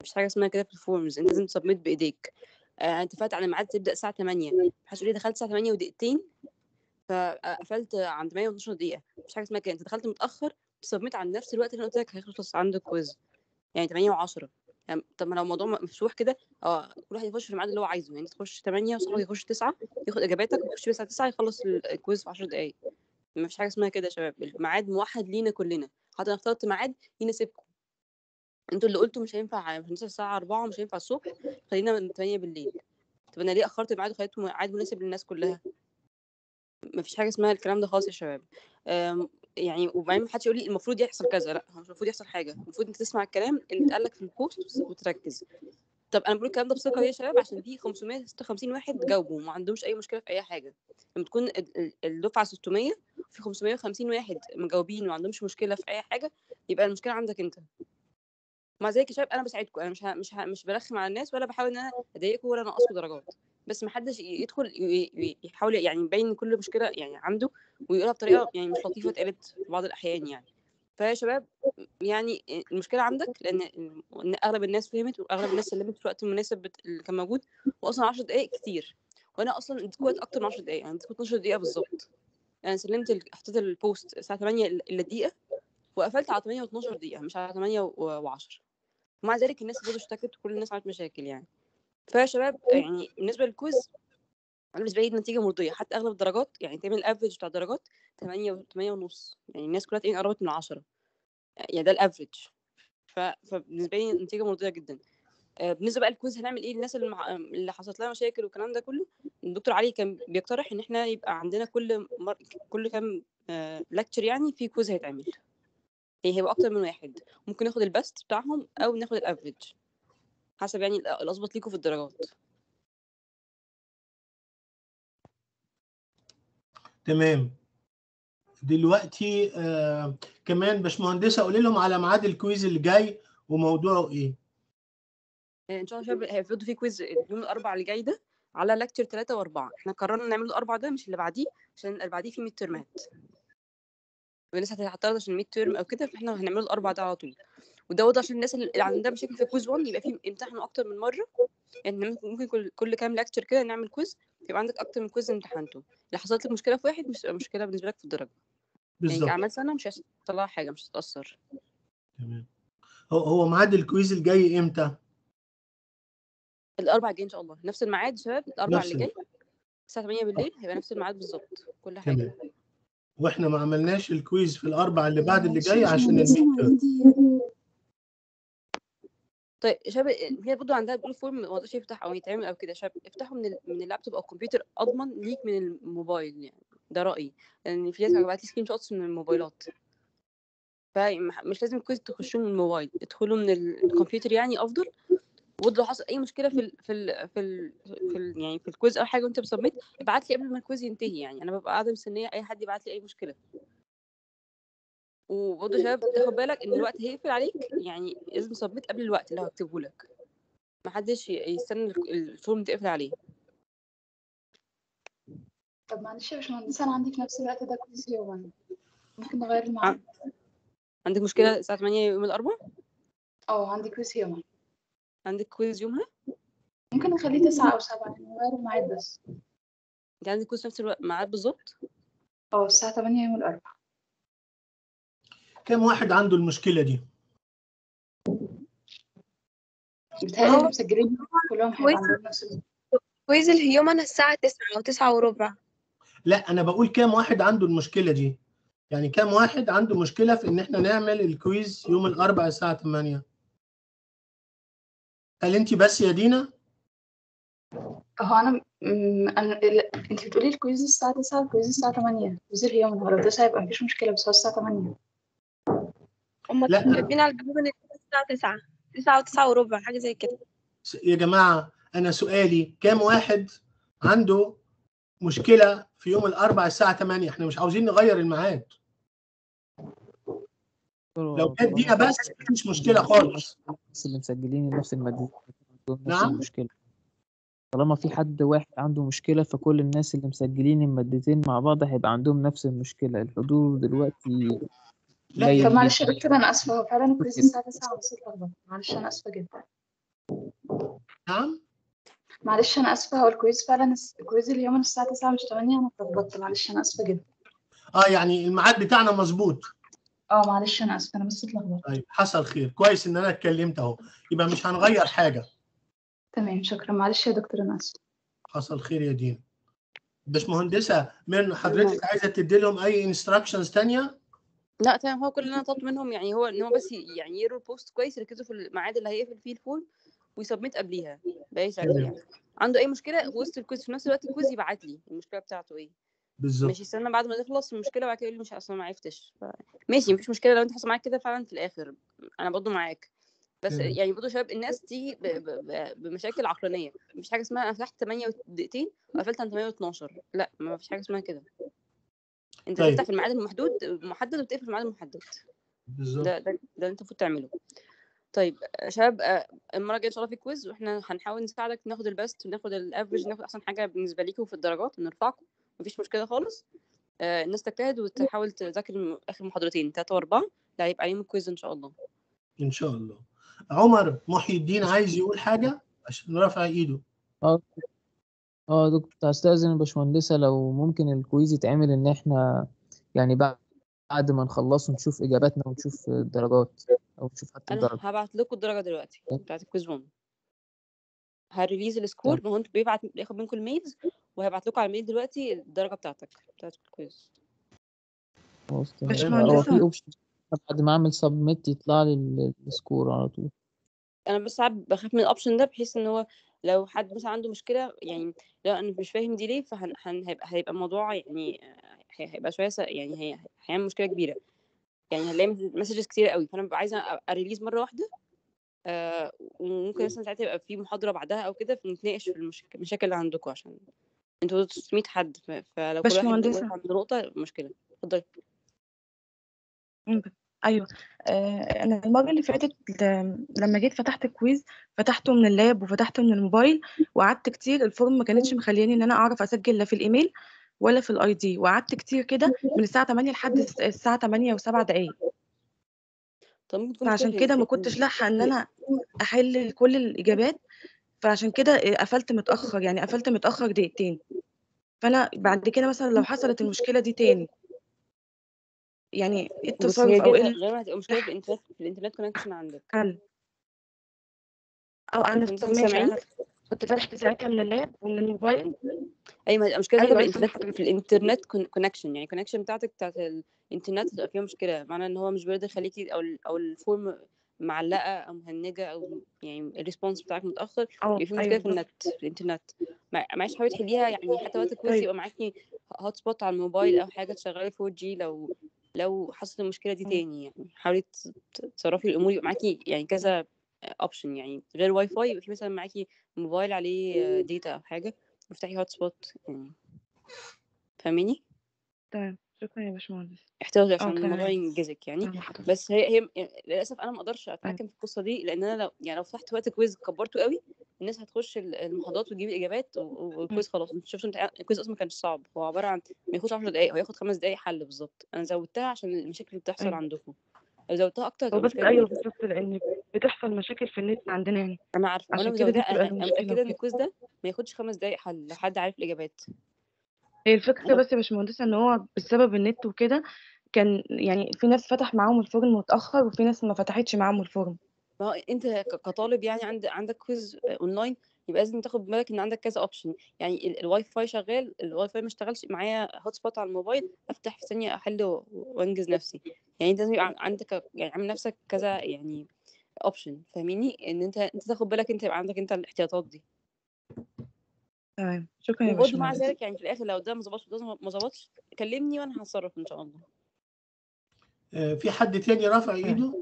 مفيش حاجه اسمها كده في الفورمز انت لازم تسبميت بايديك آه انت فات على ميعاد تبدا الساعه 8 محدش يقول لي دخلت الساعه 8 ودقيقتين فقفلت عند 112 دقيقه مفيش حاجه اسمها كده انت دخلت متاخر تسبميت عند نفس الوقت اللي انا قلت لك هيخلص عندك كويز يعني 8 و10 يعني طب ما لو الموضوع مفتوح كده اه كل واحد يخش في الميعاد اللي هو عايزه يعني تخش 8 وصاحبك يخش 9 ياخد اجاباتك ويخش الساعه 9 يخلص الكويز في 10 دقائق مفيش حاجه اسمها كده يا شباب الميعاد موحد لينا كلنا حتى لو اخترت ميعاد يناسبكم انتوا اللي قلتوا مش هينفع مش هينفع الساعه 4 ومش هينفع الصبح خلينا من 8 بالليل طب انا ليه اخرت الميعاد وخليته ميعاد مناسب للناس كلها مفيش حاجه اسمها الكلام ده خالص يا شباب أم، يعني وبعدين ما حدش يقول لي المفروض يحصل كذا لا هو مش المفروض يحصل حاجه المفروض انت تسمع الكلام اللي اتقال لك في البوست وتركز طب انا بقول الكلام ده بثقه ليه يا شباب عشان في 556 واحد جاوبوا وما عندهمش اي مشكله في اي حاجه لما تكون ال- ال- الدفعه 600 في 550 واحد مجاوبين وما عندهمش مشكله في اي حاجه يبقى المشكله عندك انت مع ذلك يا شباب انا بساعدكم انا مش ه... مش ه... مش برخم على الناس ولا بحاول ان انا اضايقكم ولا انقصكم درجات بس ما حدش ي- يدخل ي... ي- يحاول يعني يبين كل مشكله يعني عنده ويقولها بطريقه يعني مش لطيفه اتقالت في بعض الاحيان يعني فيا شباب يعني المشكله عندك لان إن اغلب الناس فهمت واغلب الناس سلمت في الوقت المناسب بت- اللي كان موجود واصلا 10 دقائق كتير وانا اصلا اديتكم وقت اكتر من 10 دقائق يعني اديتكم 12 دقيقه بالظبط انا سلمت ال- حطيت البوست الساعه 8 الا دقيقه وقفلت على 8 و12 دقيقه مش على 8 و10 ومع ذلك الناس برضه اشتكت وكل الناس عملت مشاكل يعني فيا شباب يعني بالنسبه للكويز انا بالنسبه لي النتيجه مرضيه حتى اغلب الدرجات يعني تعمل الافريج بتاع الدرجات 8 و 8 ونص يعني الناس كلها تلاقيني قربت من 10 يعني ده الافريج ف... فبالنسبه لي النتيجه مرضيه جدا آه، بالنسبه بقى للكويز هنعمل ايه للناس اللي, مع... اللي حصلت لها مشاكل والكلام ده كله الدكتور علي كان بيقترح ان احنا يبقى عندنا كل مر... كل كام لكتشر يعني في كويز هيتعمل يعني هيبقى اكتر من واحد ممكن ناخد البست بتاعهم او ناخد الافريج حسب يعني الأ- الاظبط ليكوا في الدرجات تمام دلوقتي آه كمان باشمهندسه قولي لهم على ميعاد الكويز اللي جاي وموضوعه ايه آه، ان شاء الله يا شباب هيفرضوا في كويز يوم الاربعاء اللي جاي ده على لكتشر 3 و4 احنا قررنا نعمل الاربعاء ده مش اللي بعديه عشان اللي بعديه فيه ميد ترمات والناس هتعترض عشان ميد ترم او كده فاحنا هنعمله الاربع ده على طول وده برضه عشان الناس اللي عندها مشاكل في كويز 1 يبقى فيه امتحانوا اكتر من مره يعني ممكن ممكن كل كل كام لكتشر كده نعمل كويز يبقى عندك اكتر من كويز امتحنته لو حصلت لك مشكله في واحد مش هتبقى مشكله بالنسبه لك في الدرجه يعني بالظبط كأعمال سنه مش هيحصل لها حاجه مش هتتاثر تمام هو هو ميعاد الكويز الجاي امتى الاربع الجاي ان شاء الله نفس الميعاد يا شباب الاربع نفس اللي جاي الساعه 8 بالليل هيبقى نفس الميعاد بالظبط كل حاجه تمام واحنا ما عملناش الكويز في الاربع اللي بعد اللي معلش جاي يا عشان باشمهندس، الميد أنا تيرم عندي طيب يا شباب هي برضه عندها بتقول فورم ما رضاش يفتح او يتعمل او كده يا شباب افتحوا من ال... من اللابتوب او الكمبيوتر اضمن ليك من الموبايل يعني ده رايي لان في ناس بعت لي سكرين شوتس من الموبايلات فمش لازم الكويز تخشوه من الموبايل ادخلوا من ال- الكمبيوتر يعني افضل وبرضه لو حصل اي مشكله في ال في ال في ال في ال يعني في الكويز او حاجه وانت بسبميت ابعت لي قبل ما الكويز ينتهي يعني انا ببقى قاعده مستنيه اي حد يبعت لي اي مشكله وبرضه يا شباب تاخد بالك ان الوقت هيقفل عليك يعني لازم تسبميت قبل الوقت اللي هكتبه لك محدش ي- يستنى الك- الفورم تقفل عليه طب معلش يا باشمهندس انا عندي في نفس الوقت ده كويز يومي ممكن نغير الميعاد عندك مشكله الساعه 8 يوم الاربعاء اه عندي كويز يومي عندك كويز يومها ممكن نخليه تسعة او سبعة يعني نغير الميعاد بس انت عندك كويز في نفس الوقت ميعاد بالظبط اه الساعة تمانية يوم الأربعاء كم واحد عنده المشكله دي بيتهيألي اللي هو- مسجلين كلهم هيبقى كويس. عندهم نفس الوقت. كويز الهيومن الساعة تسعة أو تسعة وربع لا انا بقول كام واحد عنده المشكله دي يعني كام واحد عنده مشكله في ان احنا نعمل الكويز يوم الاربعاء الساعه 8 هل انت بس يا دينا هو أنا م- أنا ال- أنت بتقولي الكويز الساعة تسعة الكويز الساعة تمانية كويز اليوم هو لو تسعة يبقى مفيش مشكلة بس هو الساعة تمانية هما لا. كانوا كاتبين على الجروب إن الكويز الساعة تسعة تسعة وتسعة وربع حاجة زي كده س- يا جماعه انا سؤالي كام واحد عنده مشكله في يوم الاربعاء الساعه 8 احنا مش عاوزين نغير الميعاد لو كانت دينا بس مفيش مشكله خالص الناس اللي مسجلين نفس المادتين عندهم نفس نعم. المشكلة طالما في حد واحد عنده مشكلة فكل الناس اللي مسجلين المادتين مع بعض هيبقى عندهم نفس المشكلة الحضور دلوقتي لا، قليل طب معلش يا جداً. دكتور أنا آسفة هو فعلا الكويز الساعة تسعة بس اتلخبطت معلش أنا آسفة جدا نعم معلش انا اسفه هو الكويز فعلا الس- الكويز اليوم الساعه 9 مش 8 انا اتلخبطت معلش انا اسفه جدا اه يعني الميعاد بتاعنا مظبوط اه معلش انا اسفه انا بس اتلخبطت طيب حصل خير كويس ان انا اتكلمت اهو يبقى مش هنغير حاجه تمام شكرا معلش يا دكتور انا اسفه حصل خير يا دينا باشمهندسه من حضرتك عايزه تدي لهم اي انستراكشنز تانية لا تمام هو كل اللي انا طلبته منهم يعني هو ان هو بس ي- يعني يقروا البوست كويس يركزوا في الميعاد اللي هيقفل فيه الفورم ويسبميت قبليها باقي ساعتها تمام. يعني عنده اي مشكله وسط الكويز في نفس الوقت الكويز يبعت لي المشكله بتاعته ايه بالظبط مش يستنى بعد ما تخلص المشكله وبعد كده يقول لي مش اصلا ما عرفتش ف... ماشي مفيش مشكله لو انت حصل معاك كده فعلا في الاخر انا برضو معاك بس تمام. يعني برضو شباب الناس تيجي ب... ب... ب... بمشاكل عقلانيه مفيش حاجه اسمها انا فتحت 8 دقيقتين وقفلت عند 812 لا ما فيش حاجه اسمها كده انت طيب. تفتح في الميعاد المحدود محدد وتقفل في الميعاد المحدد بالظبط ده ده ده اللي انت المفروض تعمله طيب آه، شباب آه، المره الجايه ان شاء الله في كويز واحنا هنحاول نساعدك ناخد البست وناخد الافريج ناخد احسن حاجه بالنسبه ليكم في الدرجات ونرفعكم مفيش مشكله خالص آه، الناس تجتهد وتحاول تذاكر الم- اخر محاضرتين ثلاثه واربعه اللي هيبقى عليهم الكويز ان شاء الله ان شاء الله عمر محي الدين عايز يقول حاجه عشان رفع ايده اه اه دكتور كنت هستأذن الباشمهندسة لو ممكن الكويز يتعمل إن إحنا يعني بعد بعد ما نخلصه نشوف إجاباتنا ونشوف الدرجات أو نشوف حتى انا الدرجة هبعت لكم الدرجه دلوقتي بتاعت الكويز 1 هريليز السكور ما هو انتوا بيبعت بياخد منكم الميلز وهيبعت لكم على الميل دلوقتي الدرجه بتاعتك بتاعت الكويز خلاص تمام باشمهندسة. هو في اوبشن بعد ما أعمل سبميت يطلع لي ال- السكور على طول انا بس ساعات بخاف من الاوبشن ده بحيث ان هو لو حد مثلا عنده مشكله يعني لو انا مش فاهم دي ليه فهن هن- هيبقى هيبقى الموضوع يعني آه، هي- هيبقى شويه س- يعني هي هيعمل مشكله كبيره يعني هنلاقي مسجز كتير قوي فانا ببقى عايزه أ- اريليز مره واحده آه وممكن مثلا ساعتها يبقى في محاضره بعدها او كده نتناقش في المشك- المشاكل اللي عندكم عشان انتوا 600 حد ف- فلو كل واحد باشمهندسة. واقف عند نقطه مشكله اتفضلي مم. ايوه آه، انا المره اللي فاتت ل- لما جيت فتحت الكويز فتحته من اللاب وفتحته من الموبايل وقعدت كتير الفورم ما كانتش مخلياني ان انا اعرف اسجل لا في الايميل ولا في الاي دي وقعدت كتير كده من الساعه 8 لحد الس- الساعه 8 و7 دقائق طب ممكن تكون فعشان مشكلة في- كده ما في- كنتش لاحقه ان انا احل كل الاجابات فعشان كده قفلت متاخر يعني قفلت متاخر دقيقتين فانا بعد كده مثلا لو حصلت المشكله دي تاني يعني ايه بص هي التصرف او دي ايه غالبا هتبقى مشكله في الانترنت في الانترنت كونكشن عندك الحل او انا كنت ماشي سامعين؟ انا كنت فتحت ساعتها من اللاب ومن الموبايل اي ما المشكله أيوة، أيوة بس في أنا الانترنت في الانترنت كونكشن يعني الكونكشن بتاعتك بتاعت الانترنت هتبقى فيها مشكله معنى ان هو مش بيقدر يخليكي او ال- او الفورم معلقه او مهنجه او يعني الريسبونس بتاعك متاخر اه يبقى في مشكله ايوه في النت في الانترنت مع- معلش حاوي تحليها يعني حتى وقت الكويز طيب. يبقى معاكي هوت سبوت على الموبايل او حاجه تشغلي 4 جي لو لو حصلت المشكله دي مم. تاني يعني حاولي ت- ت- تصرفي الامور يبقى معاكي يعني كذا اوبشن يعني غير واي فاي يبقى في مثلا معاكي موبايل عليه داتا او حاجه وافتحي هوت سبوت يعني فاهماني تمام شكرا يا باشمهندس احتياطي اه عشان الموضوع تمام ينجزك يعني فاهمة حضرتك. بس هي هي يعني للاسف انا ما اقدرش اتحكم في القصه دي لان انا لو يعني لو فتحت وقت كويز كبرته قوي الناس هتخش ال- المحاضرات وتجيب الاجابات و- و- والكويز خلاص انت شفت انت الكويز اصلا ما كانش صعب هو عباره عن ما ياخدش 10 دقائق هو ياخد خمس دقائق حل بالظبط انا زودتها عشان المشاكل اللي بتحصل أيوة. عندكم لو زودتها اكتر هو هتبقى بس مشكله ايوه كبيره بالظبط لان بتحصل مشاكل في النت عندنا يعني انا عارفه وانا عشان كده دي مزوداها بتبقى انا أنا المشكله متاكده ان وكده الكويز ده ما ياخدش خمس دقائق حل لو حد عارف الاجابات هي الفكره انا بس يا باشمهندسه ان هو بسبب النت وكده كان يعني في ناس فتح معاهم الفورم متاخر وفي ناس ما فتحتش معاهم الفورم ما هو انت ك- كطالب يعني عند عندك كويز اونلاين يبقى لازم تاخد بالك ان عندك كذا اوبشن يعني ال- الواي فاي شغال الواي فاي ما اشتغلش معايا هوت سبوت على الموبايل افتح في ثانيه احل و- وانجز نفسي يعني انت لازم يبقى عن- عندك يعني عامل نفسك كذا يعني اوبشن فاهميني ان انت انت تاخد بالك انت يبقى عندك انت الاحتياطات دي تمام شكرا يا وبرضه مع باشمهندس ذلك يعني في الاخر لو ده ما ظبطش وده ما ظبطش كلمني وانا هتصرف ان شاء الله آه، في حد تاني رافع ايده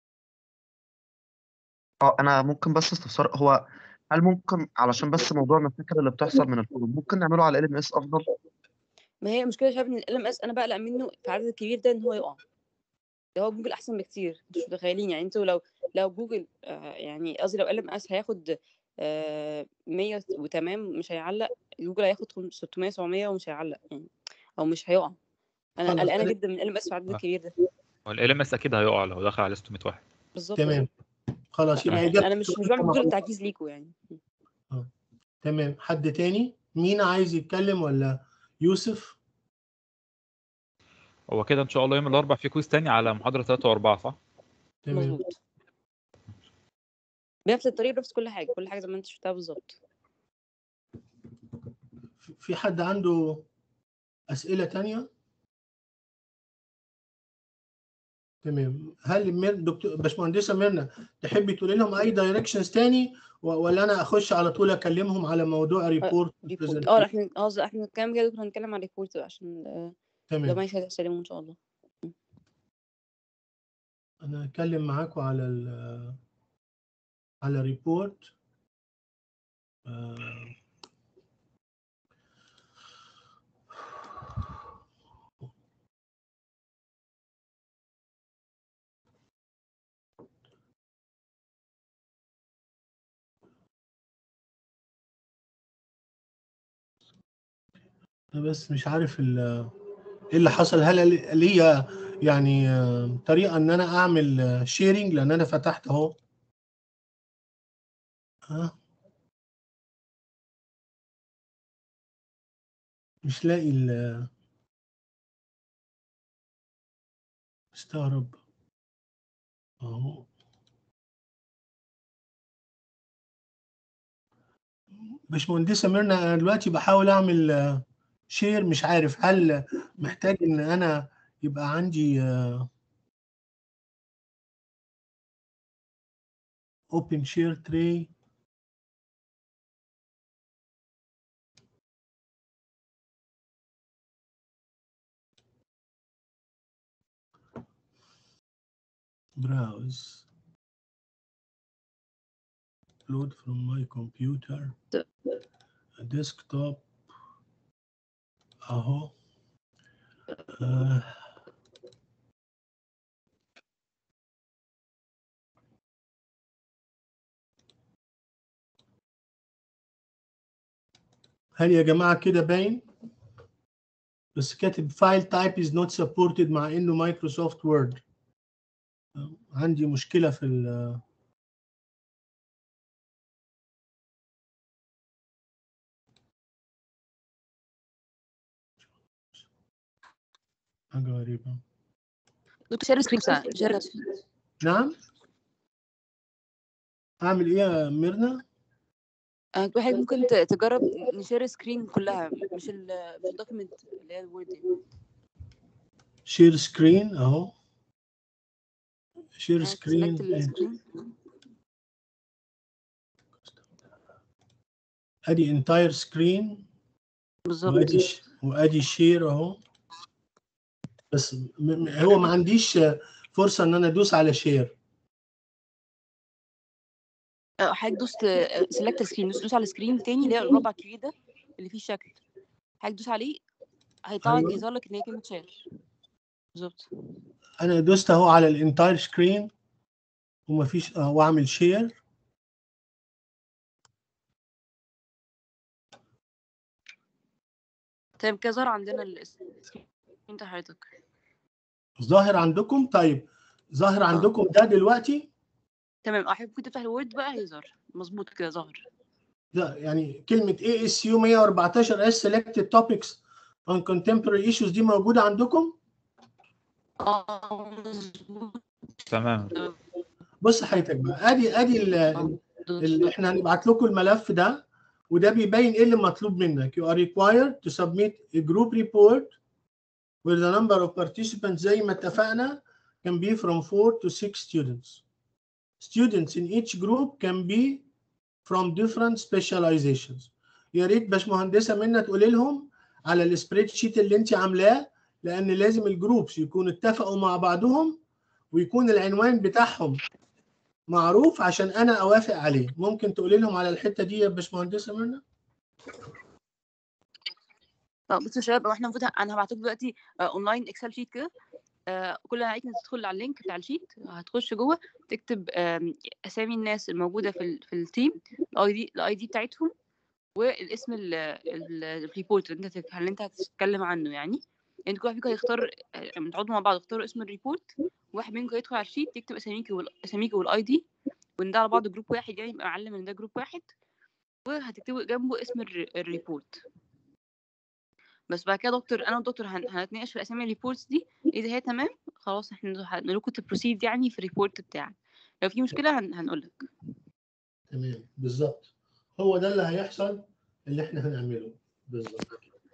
اه انا ممكن بس استفسار هو هل ممكن علشان بس موضوع المشاكل اللي بتحصل من الفورم ممكن نعمله على ال ام اس افضل ما هي المشكله يا شباب ان ال ام اس انا بقلق منه في العدد الكبير ده ان هو يقع ده هو جوجل احسن بكتير انتوا مش متخيلين يعني انتوا لو لو جوجل آه يعني قصدي لو ال ام اس هياخد آه 100 وتمام مش هيعلق جوجل هياخد خم- 600 700 ومش هيعلق يعني او مش هيقع انا خلاص قلقانه أنا- جدا من ال ام اس في العدد آه. الكبير ده ال ام اس اكيد هيقع لو دخل على 600 واحد بالظبط تمام خلاص يبقى يعني اجابه انا مش مش السؤال بعمل جوجل معروفة. تعجيز ليكوا يعني تمام حد تاني مين عايز يتكلم ولا يوسف هو كده ان شاء الله يوم الاربع في كويز تاني على محاضره 3 و4 صح تمام مظبوط بنفس الطريقه بنفس كل حاجه كل حاجه زي ما انت شفتها بالظبط في- في حد عنده أسئلة تانية تمام هل مير دكتور باشمهندسة ميرنا تحبي تقولي لهم أي دايركشنز تاني و- ولا أنا أخش على طول أكلمهم على موضوع ريبورت ريبورت اه احنا اه زي- احنا الكلام كده كنا هنتكلم عن ريبورت عشان آه، تمام لما يسلموا ان شاء الله انا هتكلم معاكم على ال على ريبورت انا بس مش عارف ال- ايه اللي حصل هل ليا يعني آه، طريقه ان انا اعمل شيرنج لان انا فتحت اهو ها مش لاقي ال استغرب اهو باشمهندسة ميرنا انا دلوقتي بحاول اعمل شير مش عارف هل محتاج ان انا يبقى عندي اوبن شير تري browse load from my computer desktop اهو آه. هل يا جماعة كده باين؟ بس كاتب file type is not supported مع انه مايكروسوفت وورد عندي مشكلة في ال حاجة غريبة دكتور شير سكرين ساعة شير نعم أعمل إيه يا ميرنا؟ آه، كل حاجة ممكن ت- تجرب نشير سكرين كلها مش ال مش الدوكيمنت اللي هي الوورد دي شير سكرين أهو شير آه، سكرين select السكرين أدي انتاير سكرين بالظبط وأدي ش- وأدي شير أهو بس م- م- هو ما عنديش فرصة إن أنا أدوس على شير آه، حضرتك دوست سيلكت سكرين دوس دوس على السكرين تاني اللي هي الرابع الكبير ده اللي فيه الشكل حضرتك دوس عليه هيطلع لك أيوة. يظهر لك ان هي كلمة شير بالظبط أنا دوست أهو على الانتاير سكرين ومفيش أه وأعمل شير طيب كده ظهر عندنا السكرين بتاع حضرتك ظاهر عندكم طيب ظاهر عندكم ده دلوقتي تمام اه حضرتك ممكن تفتح الوورد بقى هيظهر مظبوط كده ظهر لا يعني كلمة ASU 114 S selected topics on contemporary issues دي موجودة عندكم؟ اه مظبوط تمام بص حضرتك بقى ادي ادي ال- ال- احنا هنبعت لكم الملف ده وده بيبين ايه اللي مطلوب منك you are required to submit a group report where the number of participants زي ما اتفقنا can be from 4 to 6 students students in each group can be from different specializations يا ريت باشمهندسه منا تقولي لهم على السبريد شيت اللي انت عاملاه لان لازم الجروبس يكونوا اتفقوا مع بعضهم ويكون العنوان بتاعهم معروف عشان انا اوافق عليه ممكن تقولي لهم على الحته دي يا باشمهندسه منا اه بصوا يا شباب هو احنا المفروض انا هبعت لكم دلوقتي اونلاين اكسل شيت كده آه، كل اللي عليك انك تدخل على اللينك بتاع الشيت هتخش جوه تكتب آم، اسامي الناس الموجوده في ال في التيم الاي دي الاي دي بتاعتهم والاسم ال- ال- الريبورت اللي انت اللي انت هتتكلم عنه يعني انت كل واحد فيكم هيختار آه، لما تقعدوا مع بعض تختاروا اسم الريبورت واحد منكم هيدخل على الشيت يكتب اساميكي وال- اساميكي والاي دي وان ده على بعض جروب واحد يعني يبقى معلم ان ده جروب واحد وهتكتبوا جنبه اسم الر- الريبورت بس بعد كده دكتور انا والدكتور هن... هنتناقش في اسامي الريبورتس دي اذا هي تمام خلاص احنا هنقول لكم تبروسيد يعني في الريبورت بتاعك لو في مشكله هن... هنقول لك تمام بالظبط هو ده اللي هيحصل اللي احنا هنعمله بالظبط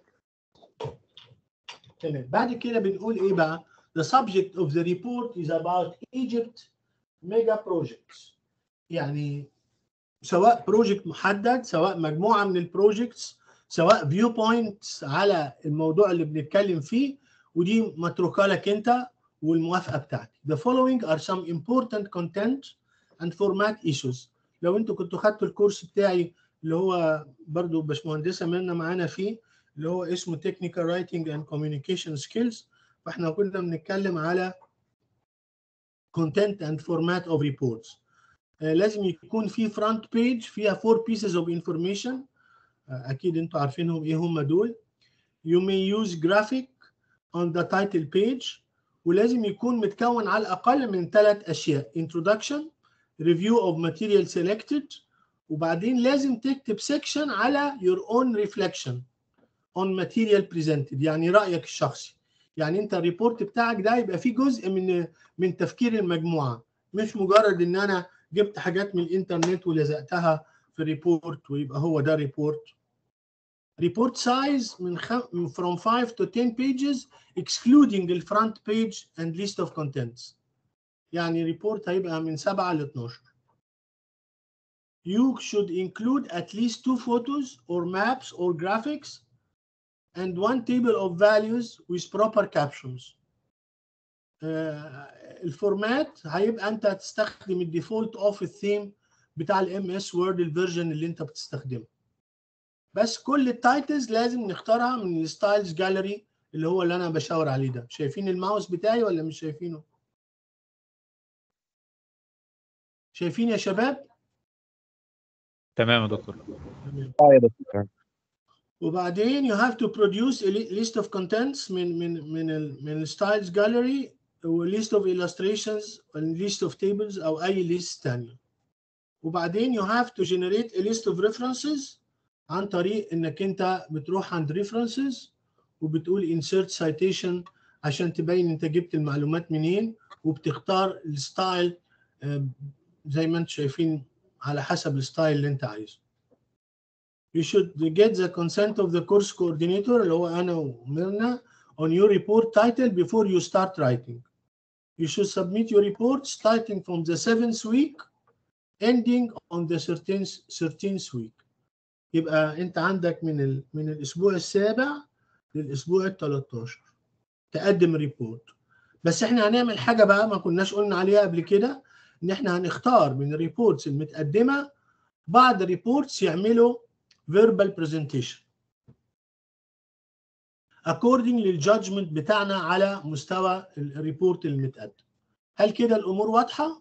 تمام بعد كده بنقول ايه بقى the subject of the report is about Egypt mega projects يعني سواء بروجكت محدد سواء مجموعه من البروجكتس سواء فيو بوينتس على الموضوع اللي بنتكلم فيه ودي متروكه لك انت والموافقه بتاعتي the following are some important content and format issues لو انتوا كنتوا خدتوا الكورس بتاعي اللي هو برضو باشمهندسه منا معانا فيه اللي هو اسمه technical writing and communication skills فاحنا كنا بنتكلم على content and format of reports آه، لازم يكون في فرونت بيج فيها four pieces of information آه، اكيد انتوا عارفينهم ايه هم دول you may use graphic on the title page ولازم يكون متكون على الاقل من ثلاث اشياء introduction review of material selected وبعدين لازم تكتب section على your own reflection on material presented يعني رايك الشخصي يعني انت الريبورت بتاعك ده يبقى فيه جزء من من تفكير المجموعه مش مجرد ان انا جبت حاجات من الانترنت ولزقتها في ريبورت ويبقى هو ده ريبورت ريبورت سايز من خم... from 5 to 10 pages excluding the front page and list of contents يعني ريبورت هيبقى من 7 ل 12 You should include at least two photos or maps or graphics and one table of values with proper captions. آه، الفورمات هيبقى انت هتستخدم الديفولت اوف الثيم بتاع الام اس وورد الفيرجن اللي انت بتستخدمه بس كل التايتلز لازم نختارها من الستايلز جاليري اللي هو اللي انا بشاور عليه ده شايفين الماوس بتاعي ولا مش شايفينه شايفين يا شباب تمام يا دكتور اه يا دكتور وبعدين you have to produce a li- list of contents من من من ال من الستايلز جاليري و list of illustrations و list of tables او اي list تانية وبعدين you have to generate a list of references عن طريق انك انت بتروح عند references وبتقول insert citation عشان تبين انت جبت المعلومات منين وبتختار الستايل آه، زي ما انتم شايفين على حسب الستايل اللي انت عايزه you should get the consent of the course coordinator اللي هو أنا وميرنا on your report title before you start writing. You should submit your report starting from the seventh week ending on the 13th, 13th week. يبقى أنت عندك من ال... من الأسبوع السابع للأسبوع ال 13 تقدم ريبورت. بس احنا هنعمل حاجة بقى ما كناش قلنا عليها قبل كده إن احنا هنختار من الريبورتس المتقدمة بعض الريبورتس يعملوا verbal presentation according للجادجمنت بتاعنا على مستوى الريبورت المتقدم هل كده الامور واضحه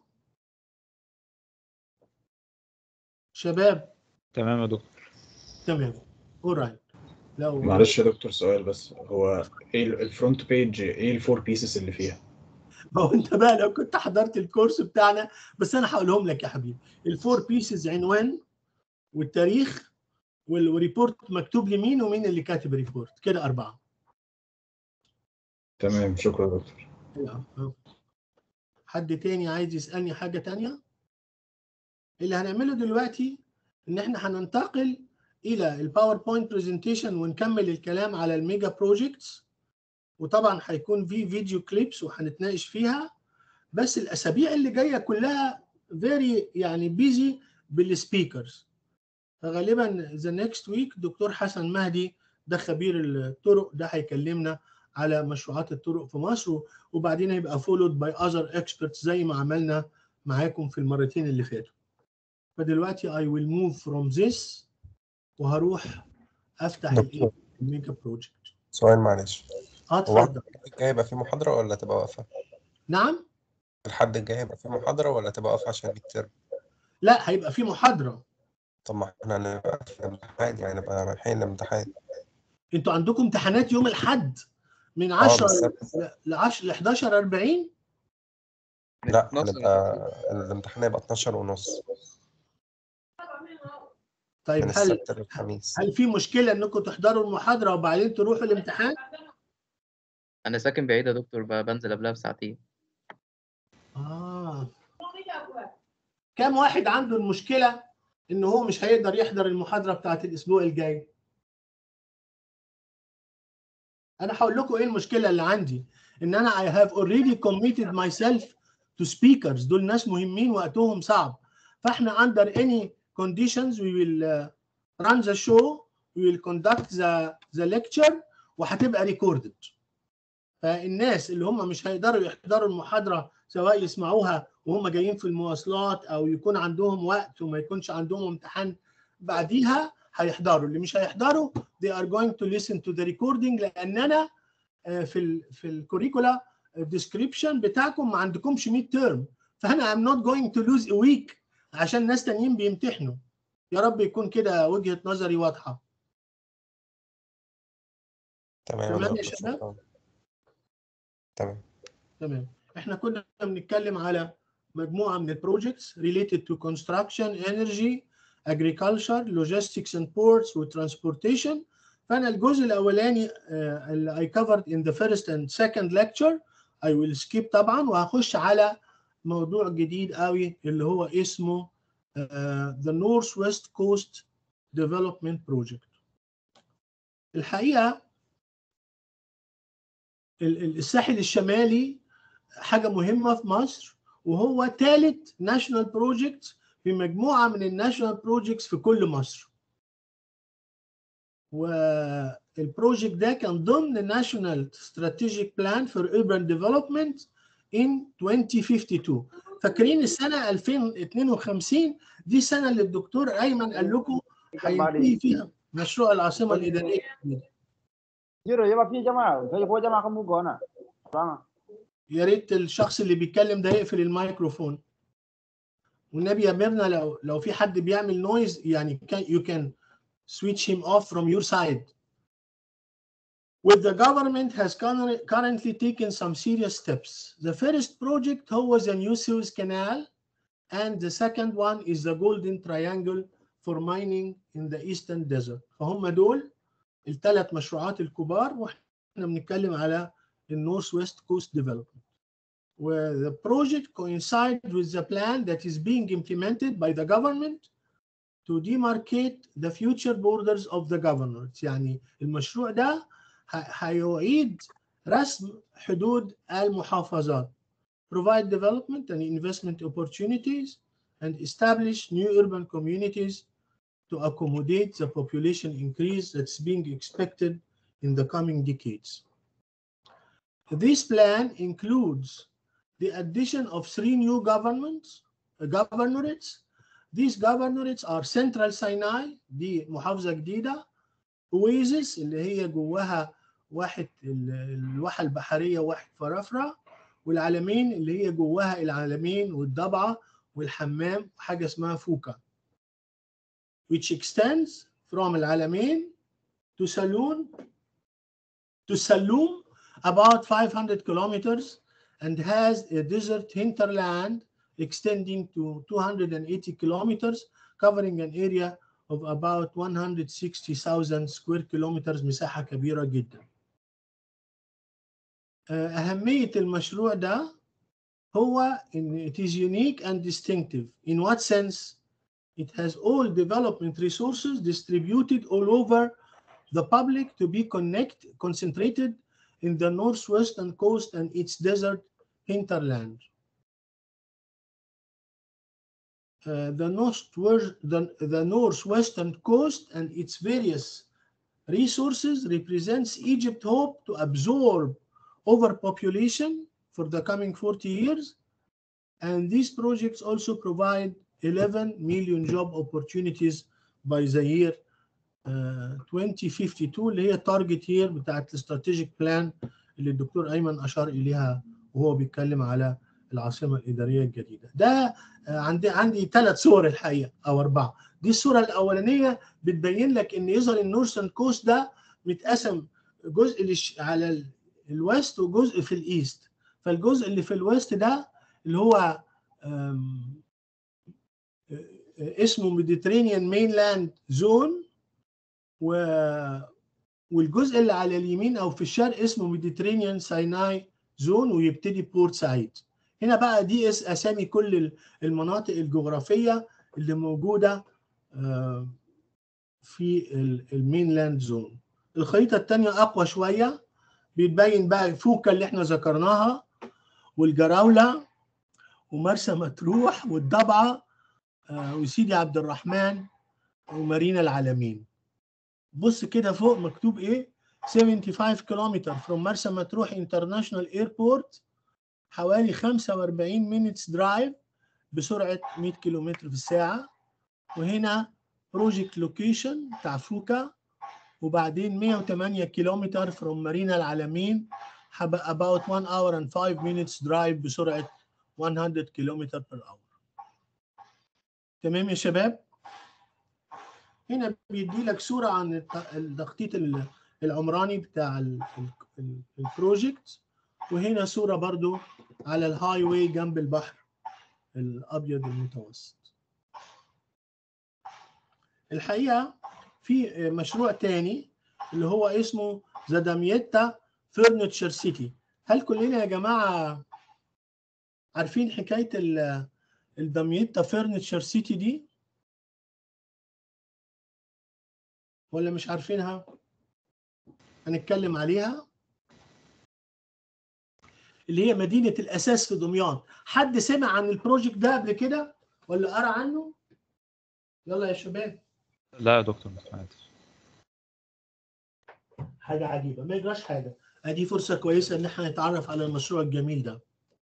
شباب تمام يا دكتور تمام اورايت لو معلش يا دكتور سؤال بس هو ايه ال- الفرونت بيج ايه الفور بيسز اللي فيها؟ ما هو انت بقى لو كنت حضرت الكورس بتاعنا بس انا هقولهم لك يا حبيبي الفور بيسز عنوان والتاريخ وال- والريبورت مكتوب لمين ومين اللي كاتب الريبورت كده اربعه تمام شكرا يا دكتور لا. حد تاني عايز يسألني حاجة تانية؟ اللي هنعمله دلوقتي إن إحنا هننتقل إلى الباوربوينت برزنتيشن ونكمل الكلام على الميجا بروجيكتس وطبعا هيكون في فيديو كليبس وهنتناقش فيها بس الأسابيع اللي جاية كلها فيري يعني بيزي بالسبيكرز فغالبا ذا نيكست ويك دكتور حسن مهدي ده خبير الطرق ده هيكلمنا على مشروعات الطرق في مصر وبعدين هيبقى فولود باي اذر اكسبرتس زي ما عملنا معاكم في المرتين اللي فاتوا فدلوقتي I will move from this وهروح افتح دكتور. الايه الميجا بروجكت سؤال معلش اه هو اتفضل الحد الجاي هيبقى فيه محاضرة ولا تبقى واقفة؟ نعم الحد الجاي هيبقى فيه محاضرة ولا تبقى واقفة عشان الترم؟ لا هيبقى في محاضره طب ما احنا هنبقى في الامتحان يعني نبقى رايحين الامتحان انتوا عندكم امتحانات يوم الاحد من اه 10 بس ل 10 ل 11 40 لا هنبقى الامتحان هيبقى 12 ونص طيب من هل السبت للخميس هل في مشكله انكم تحضروا المحاضره وبعدين تروحوا الامتحان؟ انا ساكن بعيد يا دكتور ب- بنزل قبلها بساعتين اه كم واحد عنده المشكله ان هو مش هيقدر يحضر المحاضره بتاعت الاسبوع الجاي؟ انا هقول لكم ايه المشكله اللي عندي ان انا I have already committed myself to speakers دول ناس مهمين وقتهم صعب فاحنا under any conditions we will uh, run the show we will conduct the the lecture وهتبقى recorded فالناس اللي هم مش هيقدروا يحضروا المحاضره سواء يسمعوها وهم جايين في المواصلات او يكون عندهم وقت وما يكونش عندهم امتحان بعديها هيحضروا اللي مش هيحضروا they are going to listen to the recording لان انا آه، في ال في الكوريكولا description بتاعكم ما عندكمش ميد تيرم فانا I'm not going to lose a week عشان ناس تانيين بيمتحنوا يا رب يكون كده وجهة نظري واضحة تمام تمام يا يا دكتور شباب؟ شكرا تمام تمام احنا كنا بنتكلم على مجموعة من البروجكتس related to construction energy agriculture logistics and ports و transportation فأنا الجزء الأولاني آه، اللي I covered in the first and second lecture I will skip طبعا وهخش على موضوع جديد قوي اللي هو اسمه آه، the Northwest Coast Development Project الحقيقة ال- ال- الساحل الشمالي حاجة مهمة في مصر وهو ثالث ناشونال بروجكت في مجموعة من الناشونال بروجكتس في كل مصر والبروجكت ده كان ضمن الناشونال ستراتيجيك بلان فور urban ديفلوبمنت in 2052 فاكرين السنة 2052 دي السنة اللي الدكتور أيمن قال لكم هينتهي فيها مشروع العاصمة الإدارية الجديدة. Jiro, lleva aquí llamada. Entonces, puedo llamar con Mugona. Vamos. يا ريت الشخص اللي بيتكلم ده يقفل الميكروفون والنبي يا ميرنا لو لو في حد بيعمل نويز يعني can, you can switch him off from your side. With the government has currently currently taken some serious steps. The first project was the new Suez Canal and the second one is the Golden Triangle for mining in the Eastern Desert. فهم دول الثلاث مشروعات الكبار واحنا بنتكلم على النورث ويست كوست ديفلوبمنت. Where the project coincides with the plan that is being implemented by the government to demarcate the future borders of the governors يعني المشروع ده ه- هيعيد رسم حدود المحافظات provide development and investment opportunities and establish new urban communities to accommodate the population increase that's being expected in the coming decades. This plan includes the addition of three new governments, uh, governorates. These governorates are Central Sinai, دي محافظة جديدة، Oasis اللي هي جواها واحد ال- الواحة البحرية وواحد فرافرة، والعلمين اللي هي جواها العلمين والضبعة والحمام وحاجة اسمها فوكا. which extends from العلمين to Saloon to Saloom about 500 kilometers and has a desert hinterland extending to 280 kilometers covering an area of about 160,000 square kilometers مساحة كبيرة جدا. آه، أهمية المشروع ده هو إن it is unique and distinctive. In what sense? It has all development resources distributed all over the public to be connect, concentrated in the northwestern coast and its desert hinterland. Uh, the, northwest, the, the northwestern coast and its various resources represents Egypt's hope to absorb overpopulation for the coming 40 years. And these projects also provide 11 million job opportunities by the year uh, 2052 اللي هي تارجت يير بتاعت الاستراتيجيك بلان اللي الدكتور ايمن اشار اليها وهو بيتكلم على العاصمه الاداريه الجديده. ده آه، عندي عندي ثلاث صور الحقيقه او اربعه. دي الصوره الاولانيه بتبين لك ان يظهر النورثern كوست ده متقسم جزء للش... على ال- الويست وجزء في الايست. فالجزء اللي في الويست ده اللي هو آم، اسمه ميديترينيان مينلاند زون و والجزء اللي على اليمين او في الشرق اسمه ميديترينيان سايناي زون ويبتدي بورت سعيد هنا بقى دي اس اسامي كل ال- المناطق الجغرافيه اللي موجوده آه، في ال- المينلاند زون الخريطه الثانيه اقوى شويه بيتبين بقى فوكا اللي احنا ذكرناها والجراوله ومرسى مطروح والضبعه آه، وسيدي عبد الرحمن ومارينا العالمين بص كده فوق مكتوب ايه 75 كيلومتر from مرسى مطروح انترناشونال ايربورت حوالي 45 مينتس درايف بسرعه 100 كيلومتر في الساعه وهنا بروجكت لوكيشن بتاع فوكا وبعدين 108 كيلومتر from مارينا العالمين حب- about 1 hour and 5 minutes drive بسرعه 100 كيلومتر per hour تمام يا شباب هنا بيدي لك صوره عن الت- التخطيط ال- العمراني بتاع ال- ال- ال- البروجكت وهنا صوره برضو على الهاي واي جنب البحر الابيض المتوسط الحقيقه في مشروع تاني اللي هو اسمه ذا داميتا فرنتشر سيتي هل كلنا يا جماعه عارفين حكايه ال- الداميتا فرنتشر سيتي دي ولا مش عارفينها هنتكلم عليها اللي هي مدينة الأساس في دمياط حد سمع عن البروجكت ده قبل كده ولا قرأ عنه يلا يا شباب لا يا دكتور ما سمعتش حاجة عجيبة ما يجراش حاجة ادي فرصة كويسة ان احنا نتعرف على المشروع الجميل ده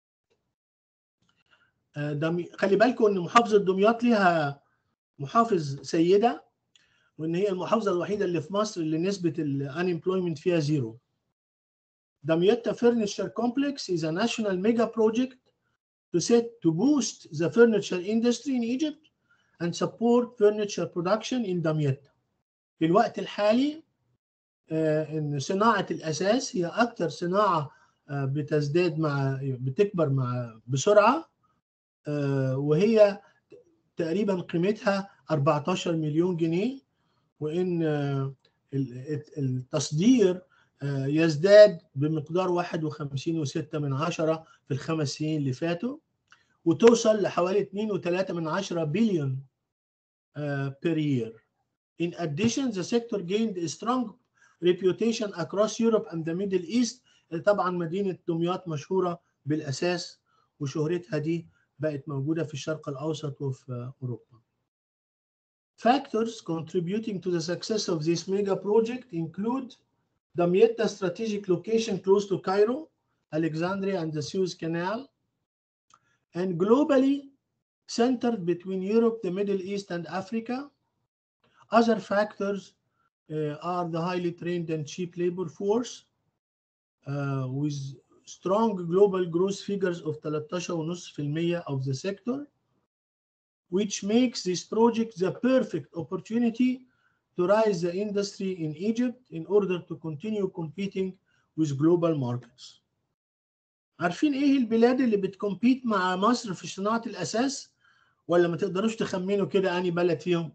آه، دمي... خلي بالكم ان محافظة دمياط ليها محافظ سيدة وان هي المحافظة الوحيدة اللي في مصر اللي نسبة الانemployment فيها زيرو Damietta Furniture Complex is a national mega project to set to boost the furniture industry in Egypt and support furniture production in Damietta. في الوقت الحالي آه، ان صناعه الاساس هي اكثر صناعه آه، بتزداد مع بتكبر مع بسرعه آه، وهي تقريبا قيمتها 14 مليون جنيه وان آه، ال- التصدير آه، يزداد بمقدار 51.6 من عشرة في الخمس سنين اللي فاتوا وتوصل لحوالي 2.3 من عشرة بليون آه، per year. In addition, the sector gained a strong reputation across Europe and the Middle East. طبعا مدينة دمياط مشهورة بالأساس وشهرتها دي بقت موجودة في الشرق الأوسط وفي أوروبا. Factors contributing to the success of this mega project include Damietta strategic location close to Cairo, Alexandria and the Suez Canal, and globally centered between Europe, the Middle East and Africa. Other factors uh, are the highly trained and cheap labor force uh, with strong global growth figures of 13.5% of the sector, which makes this project the perfect opportunity to rise the industry in Egypt in order to continue competing with global markets. عارفين ايه البلاد اللي بتكمبيت مع مصر في صناعة الأساس؟ ولا ما تقدروش تخمنوا كده أنهي بلد فيهم؟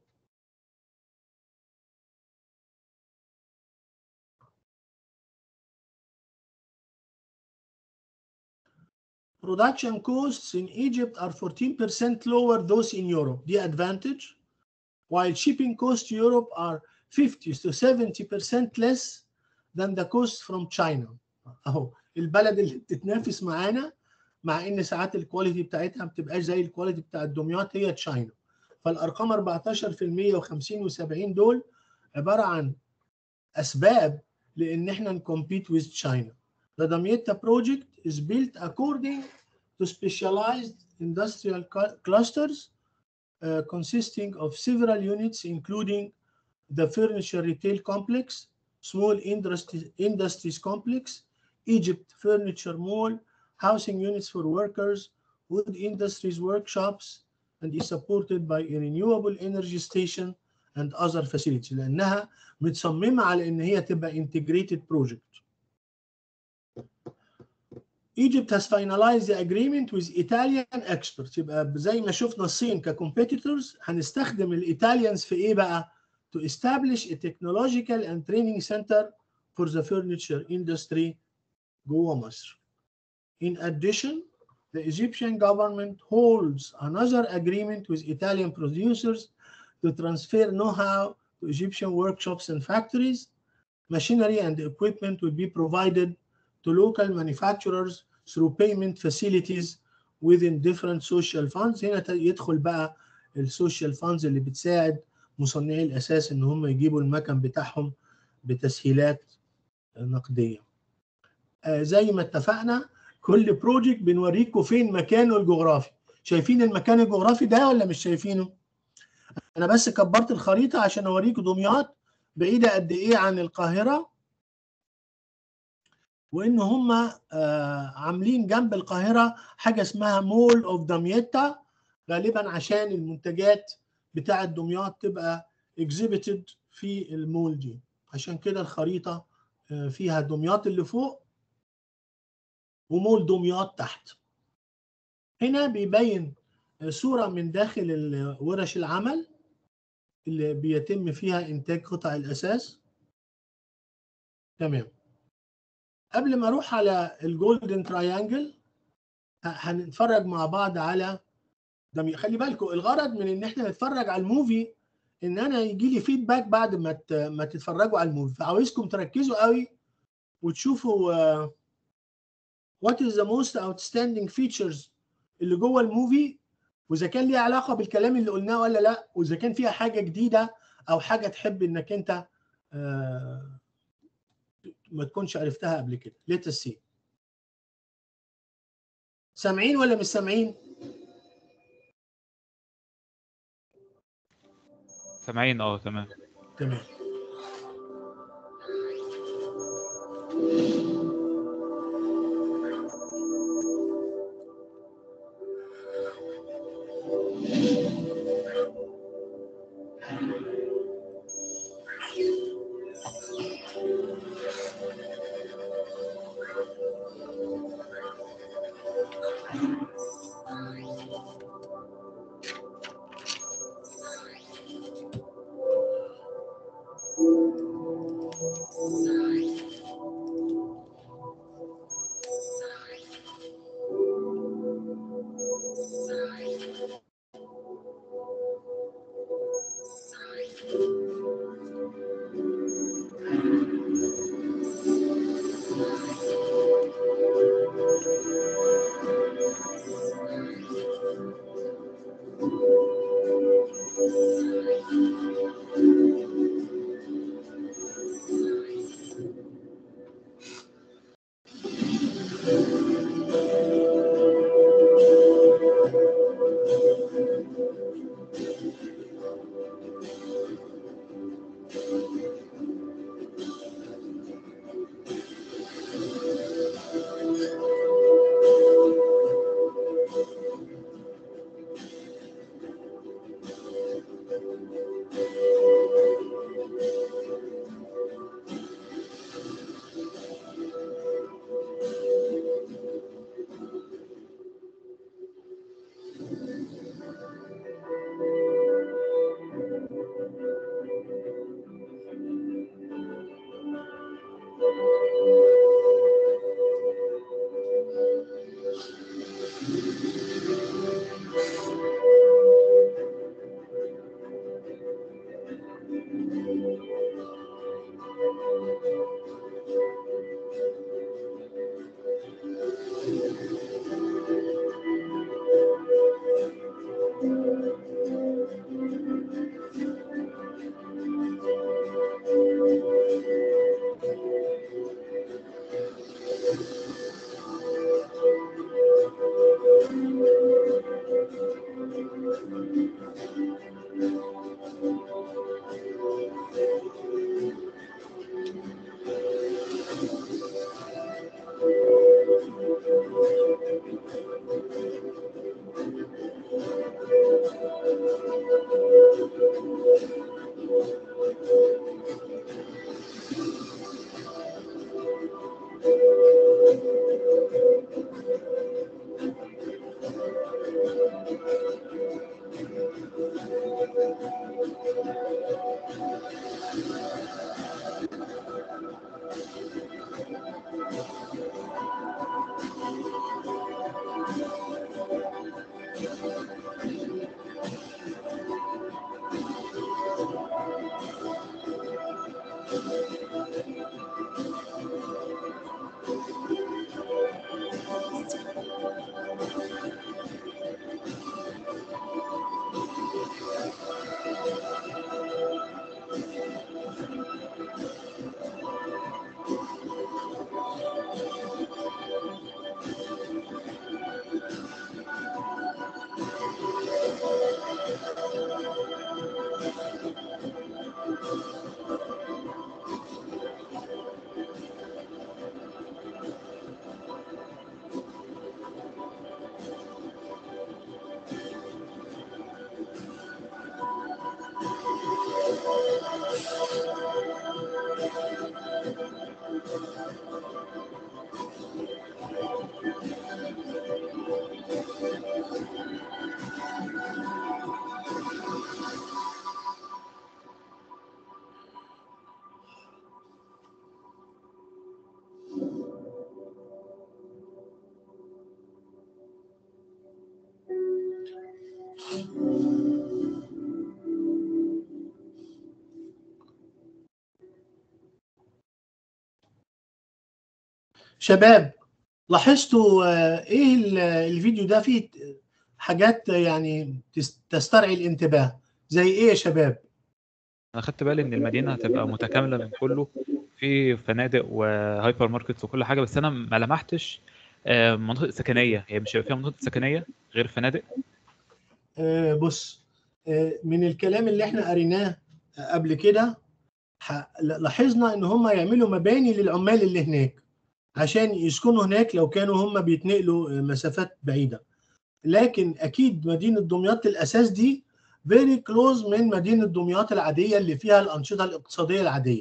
Production costs in Egypt are 14% lower those in Europe. The advantage, while shipping costs to Europe are 50 to 70% less than the cost from China. اهو البلد اللي بتتنافس معانا مع ان ساعات الكواليتي بتاعتها ما بتبقاش زي الكواليتي بتاع دمياط هي تشاينا فالارقام 14% و50 و70 دول عباره عن اسباب لان احنا نكمبيت with China. The Damietta project is built according to specialized industrial cl- clusters uh, consisting of several units including the furniture retail complex, small industry, industries complex, Egypt Furniture Mall, housing units for workers, wood industries workshops, and is supported by a renewable energy station and other facilities لأنها متصممة على إن هي تبقى integrated project. Egypt has finalized the agreement with Italian experts يبقى زي ما شفنا الصين كcompetitors هنستخدم الإيطاليانز في إيه بقى؟ To establish a technological and training center for the furniture industry جوه مصر. In addition, the Egyptian government holds another agreement with Italian producers to transfer know-how to Egyptian workshops and factories. Machinery and equipment will be provided to local manufacturers through payment facilities within different social funds. هنا ت- يدخل بقى السوشيال فاندز اللي بتساعد مصنعي الأساس إن هم يجيبوا المكن بتاعهم بتسهيلات نقدية. آه، زي ما اتفقنا كل بروجكت بنوريكم فين مكانه الجغرافي شايفين المكان الجغرافي ده ولا مش شايفينه انا بس كبرت الخريطه عشان اوريكم دمياط بعيده قد ايه عن القاهره وان هم آه، عاملين جنب القاهره حاجه اسمها مول اوف دمياطه غالبا عشان المنتجات بتاعه دمياط تبقى اكزيبيتد في المول دي عشان كده الخريطه آه، فيها دمياط اللي فوق ومول دمياط تحت هنا بيبين صورة من داخل ال- ورش العمل اللي بيتم فيها إنتاج قطع الأساس تمام قبل ما أروح على الجولدن تراينجل هنتفرج مع بعض على دمي خلي بالكم الغرض من إن إحنا نتفرج على الموفي إن أنا يجي لي فيدباك بعد ما ت- ما تتفرجوا على الموفي فعاوزكم تركزوا قوي وتشوفوا آه، what is the most outstanding features اللي جوه الموفي واذا كان ليها علاقه بالكلام اللي قلناه ولا لا واذا كان فيها حاجه جديده او حاجه تحب انك انت آه، ما تكونش عرفتها قبل كده let us see سامعين ولا مش سامعين سامعين اه تمام تمام شباب لاحظتوا آه، ايه ال- الفيديو ده فيه حاجات يعني تس- تسترعي الانتباه زي ايه يا شباب انا خدت بالي ان المدينه هتبقى متكامله من كله في فنادق وهايبر ماركتس وكل حاجه بس انا ما لمحتش آه، مناطق سكنيه هي مش هيبقى فيها مناطق سكنيه غير فنادق آه، بص آه، من الكلام اللي احنا قريناه قبل كده ح- لاحظنا ان هم يعملوا مباني للعمال اللي هناك عشان يسكنوا هناك لو كانوا هم بيتنقلوا آه، مسافات بعيدة لكن اكيد مدينة دمياط الاساس دي فيري كلوز من مدينة دمياط العادية اللي فيها الأنشطة الاقتصادية العادية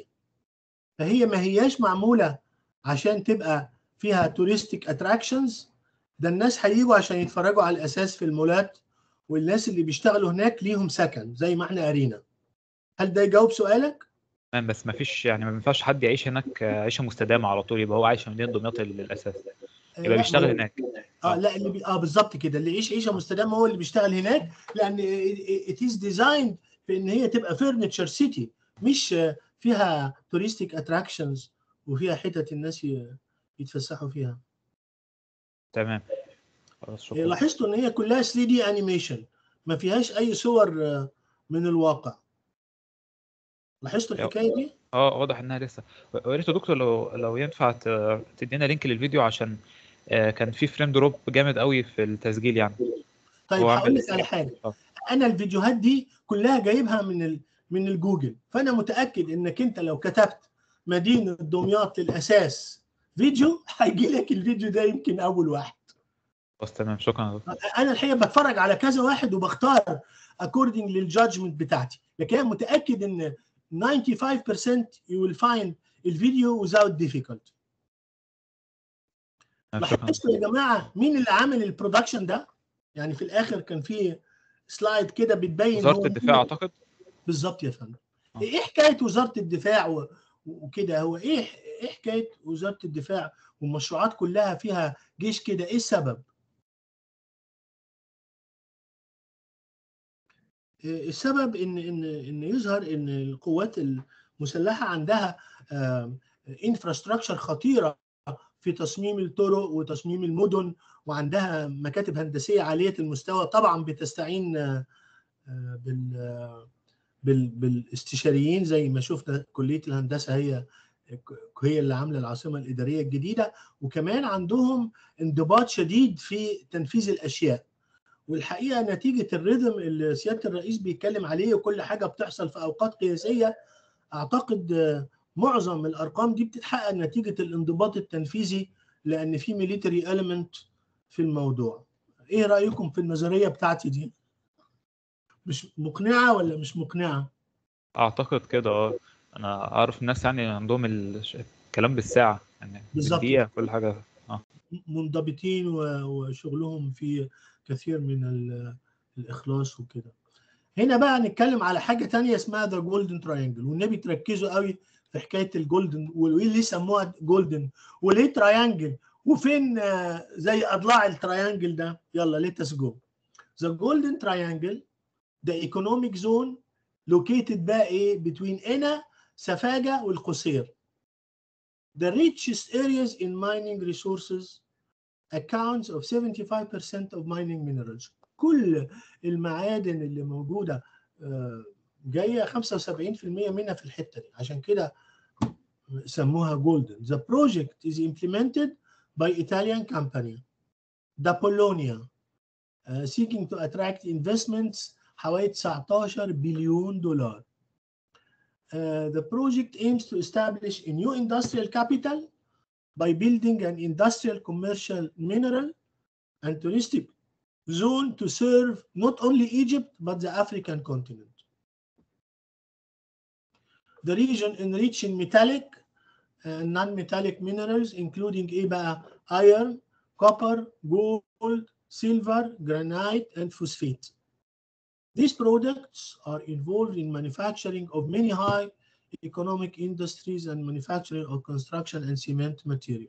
فهي ما هياش معمولة عشان تبقى فيها توريستيك اتراكشنز ده الناس هيجوا عشان يتفرجوا على الاساس في المولات والناس اللي بيشتغلوا هناك ليهم سكن زي ما احنا قرينا هل ده يجاوب سؤالك؟ تمام بس ما فيش يعني ما ينفعش حد يعيش هناك آه، عيشه مستدامه على طول يبقى هو عايش في مدينه دمياط للاساس آه، يبقى لا، بيشتغل هو- هناك اه لا اللي بي... اه بالظبط كده اللي يعيش عيشه مستدامه هو اللي بيشتغل هناك لان ات از ديزايند في ان هي تبقى فرنتشر سيتي مش آه، فيها توريستيك اتراكشنز وفيها حتت الناس ي- يتفسحوا فيها تمام خلاص آه، شكرا لاحظتوا ان هي كلها 3 دي انيميشن ما فيهاش اي صور آه، من الواقع لاحظتوا الحكايه دي؟ اه واضح انها لسه ويا ريت يا دكتور لو لو ينفع ت- تدينا لينك للفيديو عشان آه، كان في فريم دروب جامد قوي في التسجيل يعني طيب هو هقول عامل لك على حاجه اه انا الفيديوهات دي كلها جايبها من ال... من الجوجل فانا متاكد انك انت لو كتبت مدينه دمياط للاساس فيديو هيجي لك الفيديو ده يمكن اول واحد خلاص تمام شكرا يا دكتور انا الحقيقه بتفرج على كذا واحد وبختار اكوردنج للجادجمنت بتاعتي لكن انا متاكد ان 95% you will find الفيديو without difficulty تمام، شكرا لاحظتوا يا جماعه مين اللي عامل البرودكشن ده؟ يعني في الاخر كان في سلايد كده بتبين وزاره هو الدفاع مين- اعتقد بالظبط يا فندم آه. ايه حكايه وزاره الدفاع و- وكده هو ايه ايه حكايه وزاره الدفاع والمشروعات كلها فيها جيش كده ايه السبب؟ إيه السبب ان ان ان يظهر ان القوات المسلحه عندها انفراستراكشر خطيره في تصميم الطرق وتصميم المدن وعندها مكاتب هندسيه عاليه المستوى طبعا بتستعين آه، آه، بال آه، بال- بالاستشاريين زي ما شفنا كليه الهندسه هي هي اللي عامله العاصمه الاداريه الجديده وكمان عندهم انضباط شديد في تنفيذ الاشياء والحقيقه نتيجه الريذم اللي سياده الرئيس بيتكلم عليه وكل حاجه بتحصل في اوقات قياسيه اعتقد آه، معظم الارقام دي بتتحقق نتيجه الانضباط التنفيذي لان في ميليتري element في الموضوع ايه رايكم في النظريه بتاعتي دي مش مقنعه ولا مش مقنعه اعتقد كده اه انا اعرف الناس يعني عندهم ال- الكلام بالساعه يعني بالظبط. بالدقيقه كل حاجه اه منضبطين و- وشغلهم في كثير من ال- الاخلاص وكده هنا بقى نتكلم على حاجه تانية اسمها ذا جولدن تراينجل والنبي تركزوا قوي في حكايه الجولدن وليه ليه سموها جولدن وليه تراينجل وفين آه، زي اضلاع التراينجل ده يلا ليتس جو ذا جولدن تراينجل the economic zone located بقى ايه between هنا سفاجة والقصير the richest areas in mining resources accounts of 75% of mining minerals كل المعادن اللي موجودة آه، جاية 75% منها في الحتة دي عشان كده سموها جولدن the project is implemented by Italian company da Polonia uh, seeking to attract investments حوالي 19 بليون دولار. Uh, the project aims to establish a new industrial capital by building an industrial commercial mineral and touristic zone to serve not only Egypt but the African continent. The region enriched in metallic and non-metallic minerals including ايه بقى iron, copper, gold, silver, granite and phosphate. These products are involved in manufacturing of many high economic industries and manufacturing of construction and cement material.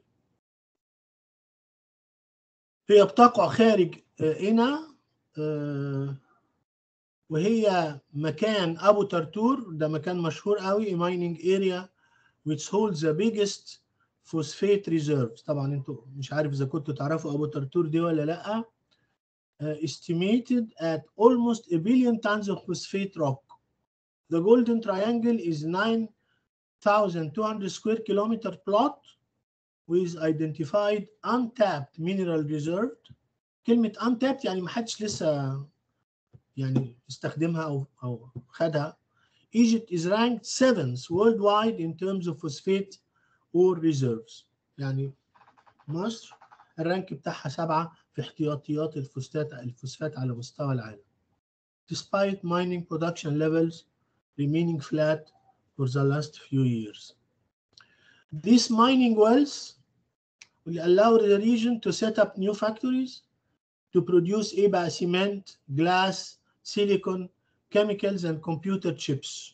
هي بتقع خارج آه، هنا آه، وهي مكان أبو ترتور ده مكان مشهور قوي mining area which holds the biggest phosphate reserves طبعا انتوا مش عارف اذا كنتوا تعرفوا ابو ترتور دي ولا لا uh, estimated at almost a billion tons of phosphate rock. The Golden Triangle is 9,200 square kilometer plot with identified untapped mineral reserve. كلمة untapped يعني ما حدش لسه يعني استخدمها أو أو خدها. Egypt is ranked seventh worldwide in terms of phosphate ore reserves. يعني مصر الرانك بتاعها سبعة في احتياطيات الفوسفات الفوسفات على مستوى العالم. Despite mining production levels remaining flat for the last few years. These mining wells will allow the region to set up new factories to produce ايه بقى cement, glass, silicon, chemicals and computer chips.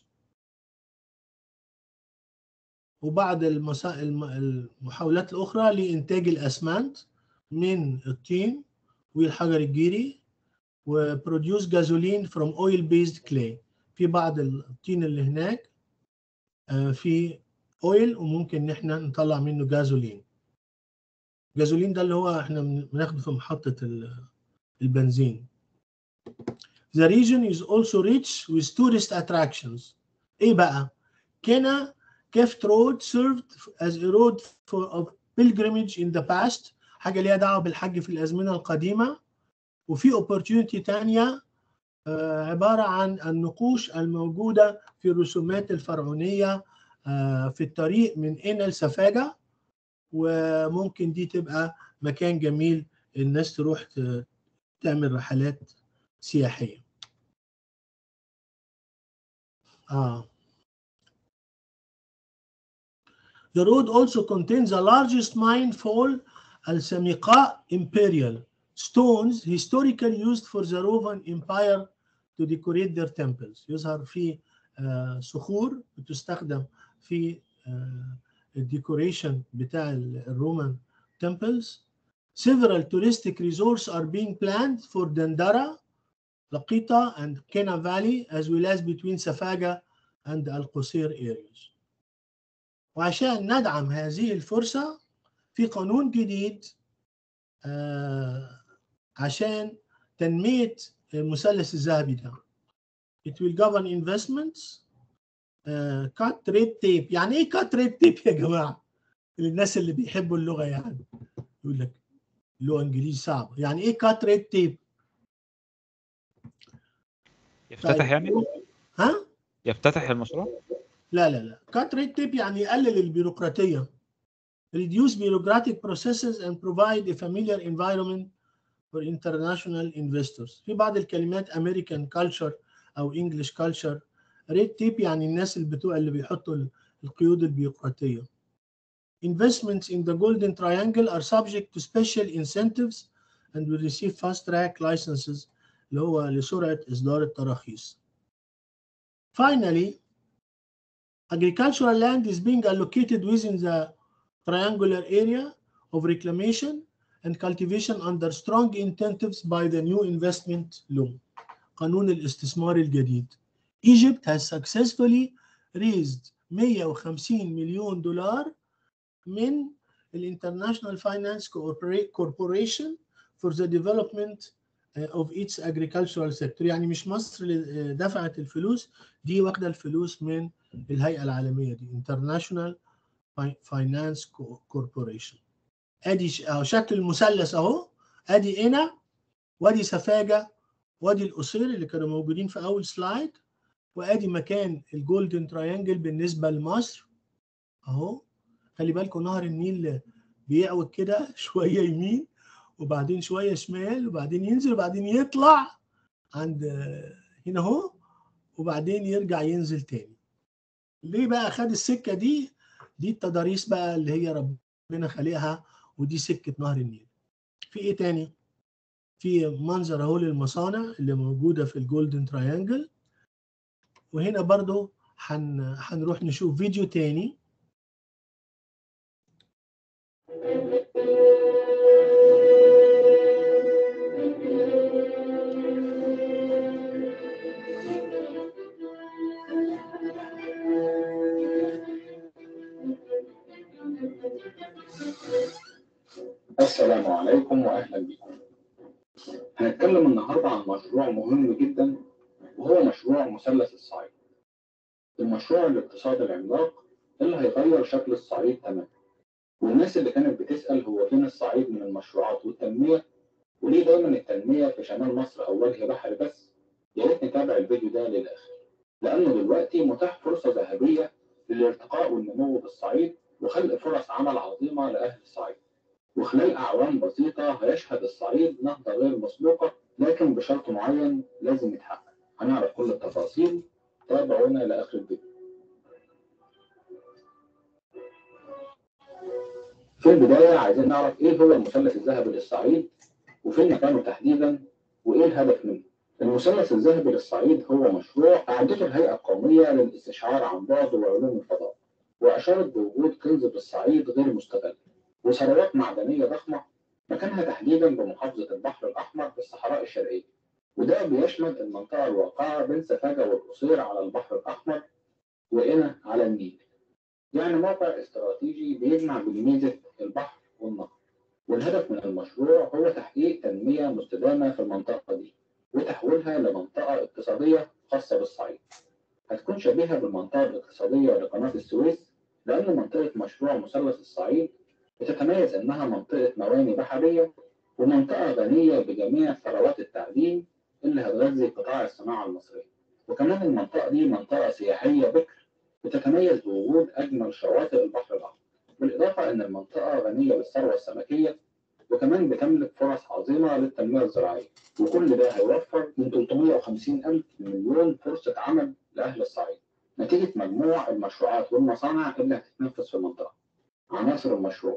وبعض المسا... الم- المحاولات الأخرى لإنتاج الأسمنت من الطين والحجر الجيري وبروديوس جازولين from oil based clay في بعض الطين اللي هناك آه، في اويل وممكن ان احنا نطلع منه جازولين جازولين ده اللي هو احنا بن- بناخده في محطة ال- البنزين The region is also rich with tourist attractions ايه بقى كنا كيفت رود served as a road for of pilgrimage in the past حاجة ليها دعوة بالحج في الأزمنة القديمة وفي opportunity تانية آه، عبارة عن النقوش الموجودة في الرسومات الفرعونية آه، في الطريق من هنا لسفاجة وممكن دي تبقى مكان جميل الناس تروح ت- تعمل رحلات سياحية آه. The road also contains the largest mine fall Al-Samiqa Imperial stones historically used for the Roman Empire to decorate their temples. يظهر في آه، صخور بتستخدم في آه، الديكوريشن بتاع ال- الرومان temples. Several touristic resorts are being planned for Dandara, Laqita, and Kena Valley, as well as between Safaga and Al Qusir areas. وعشان ندعم هذه الفرصة في قانون جديد آه، عشان تنمية المثلث الذهبي ده. It will govern investments, uh, cut red tape. يعني ايه cut red tape يا جماعة؟ للناس اللي بيحبوا اللغة يعني. يقول لك اللغة انجليزي صعبة. يعني ايه cut red tape؟ يفتتح يعني ها؟ يفتتح المشروع لا لا لا cut red tape يعني يقلل البيروقراطية reduce bureaucratic processes and provide a familiar environment for international investors في بعض الكلمات American culture أو English culture red tape يعني الناس اللي بتوع اللي بيحطوا ال- القيود البيروقراطية Investments in the Golden Triangle are subject to special incentives and will receive fast track licenses اللي هو لسرعة إصدار التراخيص Finally, agricultural land is being allocated within the triangular area of reclamation and cultivation under strong incentives by the new investment law قانون الاستثمار الجديد Egypt has successfully raised 150 مليون دولار من ال International Finance Corpora- Corporation for the development uh, of its agricultural sector يعني مش مصر اللي دفعت الفلوس دي واخده الفلوس من الهيئه العالميه دي International Fi- Finance Co- Corporation ادي ش- اهو شكل المثلث اهو ادي هنا وادي سفاجه وادي القصير اللي كانوا موجودين في اول سلايد وادي مكان الجولدن تراينجل بالنسبه لمصر اهو خلي بالكم نهر النيل بيعوج كده شويه يمين وبعدين شويه شمال وبعدين ينزل وبعدين يطلع عند هنا اهو وبعدين يرجع ينزل تاني ليه بقى خد السكه دي دي التضاريس بقى اللي هي ربنا خالقها ودي سكه نهر النيل في ايه تاني في منظر اهو للمصانع اللي موجوده في الجولدن تراينجل وهنا برضو هن... هنروح نشوف فيديو تاني السلام عليكم واهلا بكم. هنتكلم النهارده عن مشروع مهم جدا وهو مشروع مثلث الصعيد. المشروع الاقتصادي العملاق اللي هيغير شكل الصعيد تماما. والناس اللي كانت بتسال هو فين الصعيد من المشروعات والتنميه وليه دايما التنميه في شمال مصر او وجه بحري بس؟ يا ريت نتابع الفيديو ده للاخر. لانه دلوقتي متاح فرصه ذهبيه للارتقاء والنمو بالصعيد وخلق فرص عمل عظيمه لاهل الصعيد. وخلال أعوام بسيطة هيشهد الصعيد نهضة غير مسبوقة لكن بشرط معين لازم يتحقق هنعرف كل التفاصيل تابعونا لآخر الفيديو في البداية عايزين نعرف إيه هو المثلث الذهبي للصعيد وفين مكانه تحديدا وإيه الهدف منه المثلث الذهبي للصعيد هو مشروع أعدته الهيئة القومية للاستشعار عن بعد وعلوم الفضاء وأشارت بوجود كنز بالصعيد غير مستغل وثروات معدنية ضخمة مكانها تحديدا بمحافظة البحر الأحمر في الصحراء الشرقية وده بيشمل المنطقة الواقعة بين سفاجة والقصير على البحر الأحمر وقنا على النيل يعني موقع استراتيجي بيجمع بين ميزة البحر والنهر والهدف من المشروع هو تحقيق تنمية مستدامة في المنطقة دي وتحويلها لمنطقة اقتصادية خاصة بالصعيد هتكون شبيهة بالمنطقة الاقتصادية لقناة السويس لأن منطقة مشروع مثلث الصعيد بتتميز إنها منطقة موانئ بحرية ومنطقة غنية بجميع ثروات التعدين اللي هتغذي قطاع الصناعة المصرية وكمان المنطقة دي منطقة سياحية بكر بتتميز بوجود أجمل شواطئ البحر الأحمر بالإضافة إن المنطقة غنية بالثروة السمكية وكمان بتملك فرص عظيمة للتنمية الزراعية وكل ده هيوفر من 350 ألف مليون فرصة عمل لأهل الصعيد نتيجة مجموع المشروعات والمصانع اللي هتتنفذ في المنطقة عناصر المشروع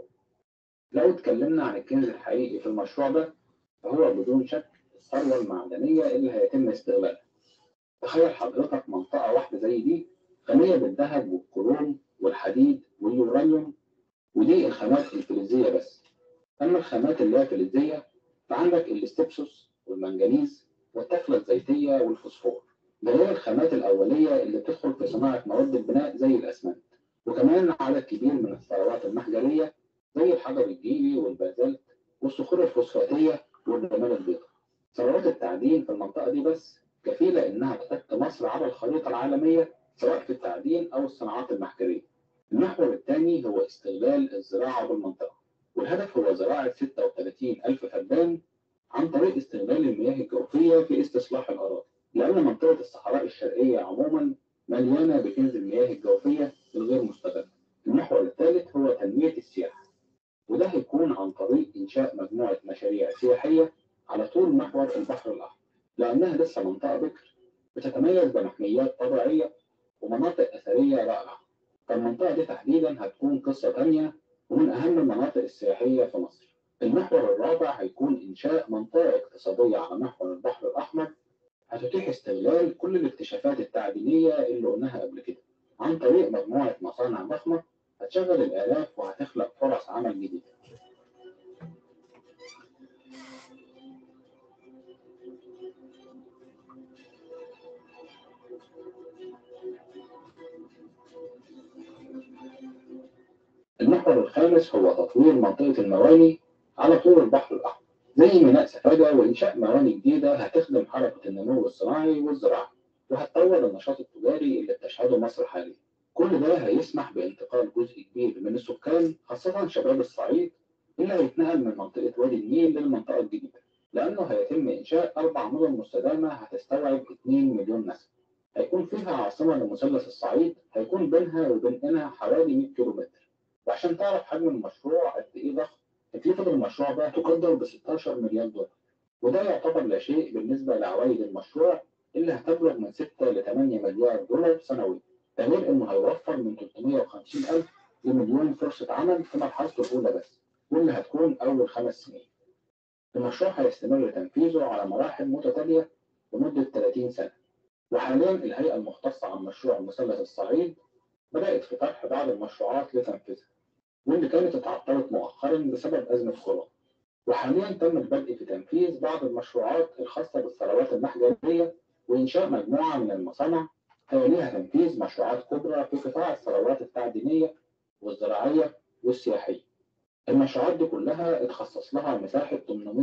لو اتكلمنا عن الكنز الحقيقي في المشروع ده فهو بدون شك الثروة المعدنية اللي هيتم استغلالها تخيل حضرتك منطقة واحدة زي دي غنية بالذهب والكروم والحديد واليورانيوم ودي الخامات الفلزية بس أما الخامات اللي هي فلزية فعندك الاستبسوس والمنجنيز والتفلة الزيتية والفوسفور ده هي الخامات الأولية اللي بتدخل في صناعة مواد البناء زي الأسمنت وكمان عدد كبير من الثروات المحجرية زي الحجر الجيري والبازلت والصخور الفوسفاتية والرمال البيضاء. ثروات التعدين في المنطقة دي بس كفيلة إنها تحط مصر على الخريطة العالمية سواء في التعدين أو الصناعات المحجرية. المحور الثاني هو استغلال الزراعة بالمنطقة والهدف هو زراعة 36 ألف فدان عن طريق استغلال المياه الجوفية في استصلاح الأراضي لأن منطقة الصحراء الشرقية عموما مليانة بكنز المياه الجوفية الغير مستغلة. المحور الثالث هو تنمية السياحة وده هيكون عن طريق إنشاء مجموعة مشاريع سياحية على طول محور البحر الأحمر لأنها لسه منطقة بكر بتتميز بمحميات طبيعية ومناطق أثرية رائعة فالمنطقة دي تحديدا هتكون قصة تانية ومن أهم المناطق السياحية في مصر المحور الرابع هيكون إنشاء منطقة اقتصادية على محور البحر الأحمر هتتيح استغلال كل الاكتشافات التعديلية اللي قلناها قبل كده عن طريق مجموعة مصانع ضخمة هتشغل الآلاف وهتخلق فرص عمل جديدة المحور الخامس هو تطوير منطقة المواني على طول البحر الأحمر زي ميناء سفاجة وإنشاء مواني جديدة هتخدم حركة النمو الصناعي والزراعي وهتطور النشاط التجاري اللي بتشهده مصر حاليا كل ده هيسمح بانتقال جزء كبير من السكان خاصة شباب الصعيد اللي هيتنقل من منطقة وادي النيل للمنطقة الجديدة لأنه هيتم إنشاء أربع مدن مستدامة هتستوعب 2 مليون نسمة هيكون فيها عاصمة لمثلث الصعيد هيكون بينها وبين قنا حوالي 100 كيلو متر وعشان تعرف حجم المشروع قد إيه ضخم تكلفة المشروع ده تقدر ب 16 مليار دولار وده يعتبر لا شيء بالنسبة لعوائد المشروع اللي هتبلغ من 6 ل 8 مليار دولار سنويا ده غير إنه هيوفر من 350 ألف لمليون فرصة عمل في مرحلته الأولى بس واللي هتكون أول خمس سنين المشروع هيستمر تنفيذه على مراحل متتالية لمدة 30 سنة وحاليا الهيئة المختصة عن مشروع مثلث الصعيد بدأت في طرح بعض المشروعات لتنفيذها واللي كانت اتعطلت مؤخرا بسبب أزمة كورونا وحاليا تم البدء في تنفيذ بعض المشروعات الخاصة بالثروات المحجرية وإنشاء مجموعة من المصانع توليها تنفيذ مشروعات كبرى في قطاع الثروات التعدينية والزراعية والسياحية المشروعات دي كلها اتخصص لها مساحة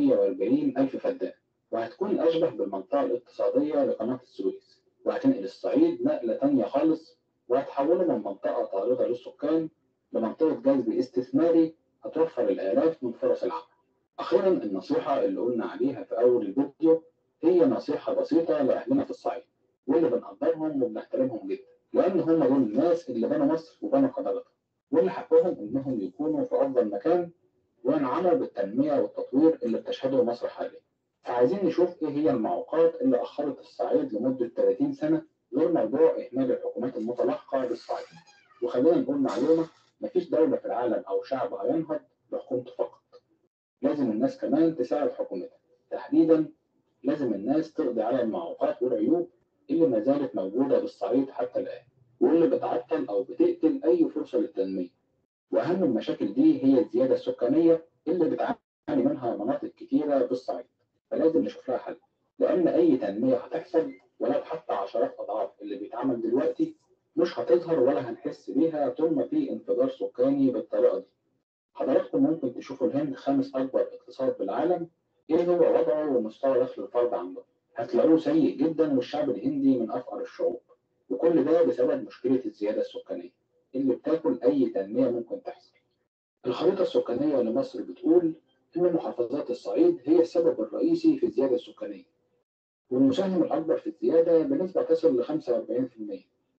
840 ألف فدان وهتكون أشبه بالمنطقة الاقتصادية لقناة السويس وهتنقل الصعيد نقلة تانية خالص وهتحوله من منطقة طاردة للسكان لمنطقة جذب استثماري هتوفر الآلاف من فرص العمل. أخيرا النصيحة اللي قلنا عليها في أول الفيديو هي نصيحة بسيطة لأهلنا في الصعيد واللي بنقدرهم وبنحترمهم جدا لأن هم دول الناس اللي بنوا مصر وبنوا حضارتها واللي حقهم إنهم يكونوا في أفضل مكان وينعموا بالتنمية والتطوير اللي بتشهده مصر حاليا. فعايزين نشوف إيه هي المعوقات اللي أخرت الصعيد لمدة 30 سنة غير موضوع إهمال الحكومات المتلاحقة للصعيد. وخلينا نقول معلومة مفيش دولة في العالم أو شعب هينهض بحكومته فقط. لازم الناس كمان تساعد حكومتها. تحديدا لازم الناس تقضي على المعوقات والعيوب اللي ما زالت موجودة بالصعيد حتى الآن. واللي بتعطل أو بتقتل أي فرصة للتنمية. وأهم المشاكل دي هي الزيادة السكانية اللي بتعاني منها مناطق كتيرة بالصعيد. فلازم نشوف لها حل. لأن أي تنمية هتحصل ولو حتى عشرات أضعاف اللي بيتعمل دلوقتي مش هتظهر ولا هنحس بيها طول ما في انفجار سكاني بالطريقة دي. حضراتكم ممكن تشوفوا الهند خامس أكبر اقتصاد بالعالم إيه هو وضعه ومستوى دخل الفرد عندهم. هتلاقوه سيء جدا والشعب الهندي من أفقر الشعوب. وكل ده بسبب مشكلة الزيادة السكانية اللي بتاكل أي تنمية ممكن تحصل. الخريطة السكانية لمصر بتقول إن محافظات الصعيد هي السبب الرئيسي في الزيادة السكانية. والمساهم الأكبر في الزيادة بنسبة تصل ل 45%.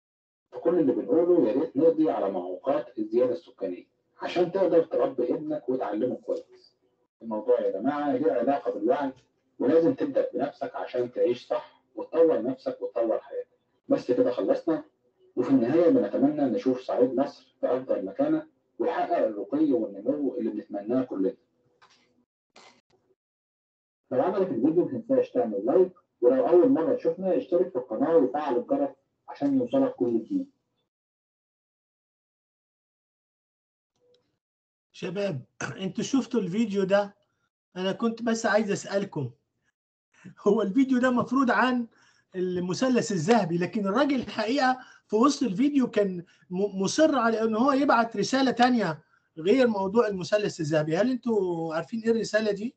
فكل اللي بنقوله يا ريت نقضي على معوقات الزيادة السكانية عشان تقدر تربي ابنك وتعلمه كويس. الموضوع يا جماعة ليه علاقة بالوعي ولازم تبدأ بنفسك عشان تعيش صح وتطور نفسك وتطور حياتك. بس كده خلصنا وفي النهاية بنتمنى نشوف صعيد مصر في أفضل مكانة ويحقق الرقي والنمو اللي بنتمناه كلنا. لو عجبك الفيديو متنساش تعمل لايك ولو أول مرة تشوفنا اشترك في القناة وفعل الجرس عشان يوصلك كل جديد. شباب انتوا شفتوا الفيديو ده انا كنت بس عايز اسالكم هو الفيديو ده مفروض عن المثلث الذهبي لكن الراجل الحقيقه في وسط الفيديو كان م- مصر على ان هو يبعت رساله تانية غير موضوع المثلث الذهبي هل انتوا عارفين ايه الرساله دي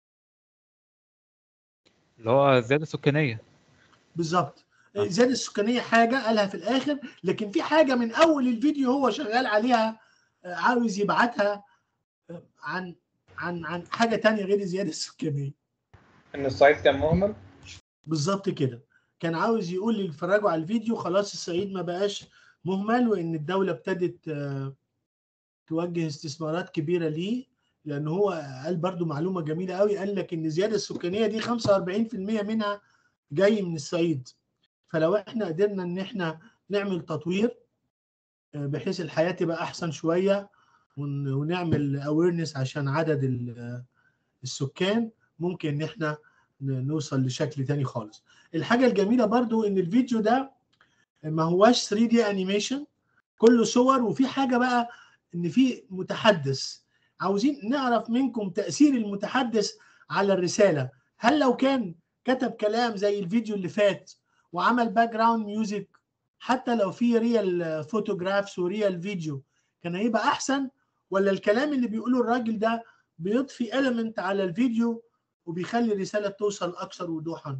اللي هو الزياده السكانيه بالظبط الزياده السكانيه حاجه قالها في الاخر لكن في حاجه من اول الفيديو هو شغال عليها آه، عاوز يبعتها آه، عن عن عن حاجه تانية غير الزياده السكانيه ان الصعيد كان مهمل بالظبط كده كان عاوز يقول اللي اتفرجوا على الفيديو خلاص الصعيد ما بقاش مهمل وان الدوله ابتدت آه، توجه استثمارات كبيره ليه لان هو قال برضو معلومه جميله قوي قال لك ان الزياده السكانيه دي 45% منها جاي من الصعيد فلو احنا قدرنا ان احنا نعمل تطوير آه، بحيث الحياه تبقى احسن شويه ون- ونعمل اويرنس عشان عدد ال- السكان ممكن ان احنا ن- نوصل لشكل تاني خالص الحاجه الجميله برضو ان الفيديو ده ما هواش 3 دي انيميشن كله صور وفي حاجه بقى ان في متحدث عاوزين نعرف منكم تاثير المتحدث على الرساله هل لو كان كتب كلام زي الفيديو اللي فات وعمل باك جراوند ميوزك حتى لو في ريال فوتوغرافس وريال فيديو كان هيبقى احسن ولا الكلام اللي بيقوله الراجل ده بيضفي element على الفيديو وبيخلي الرساله توصل اكثر وضوحا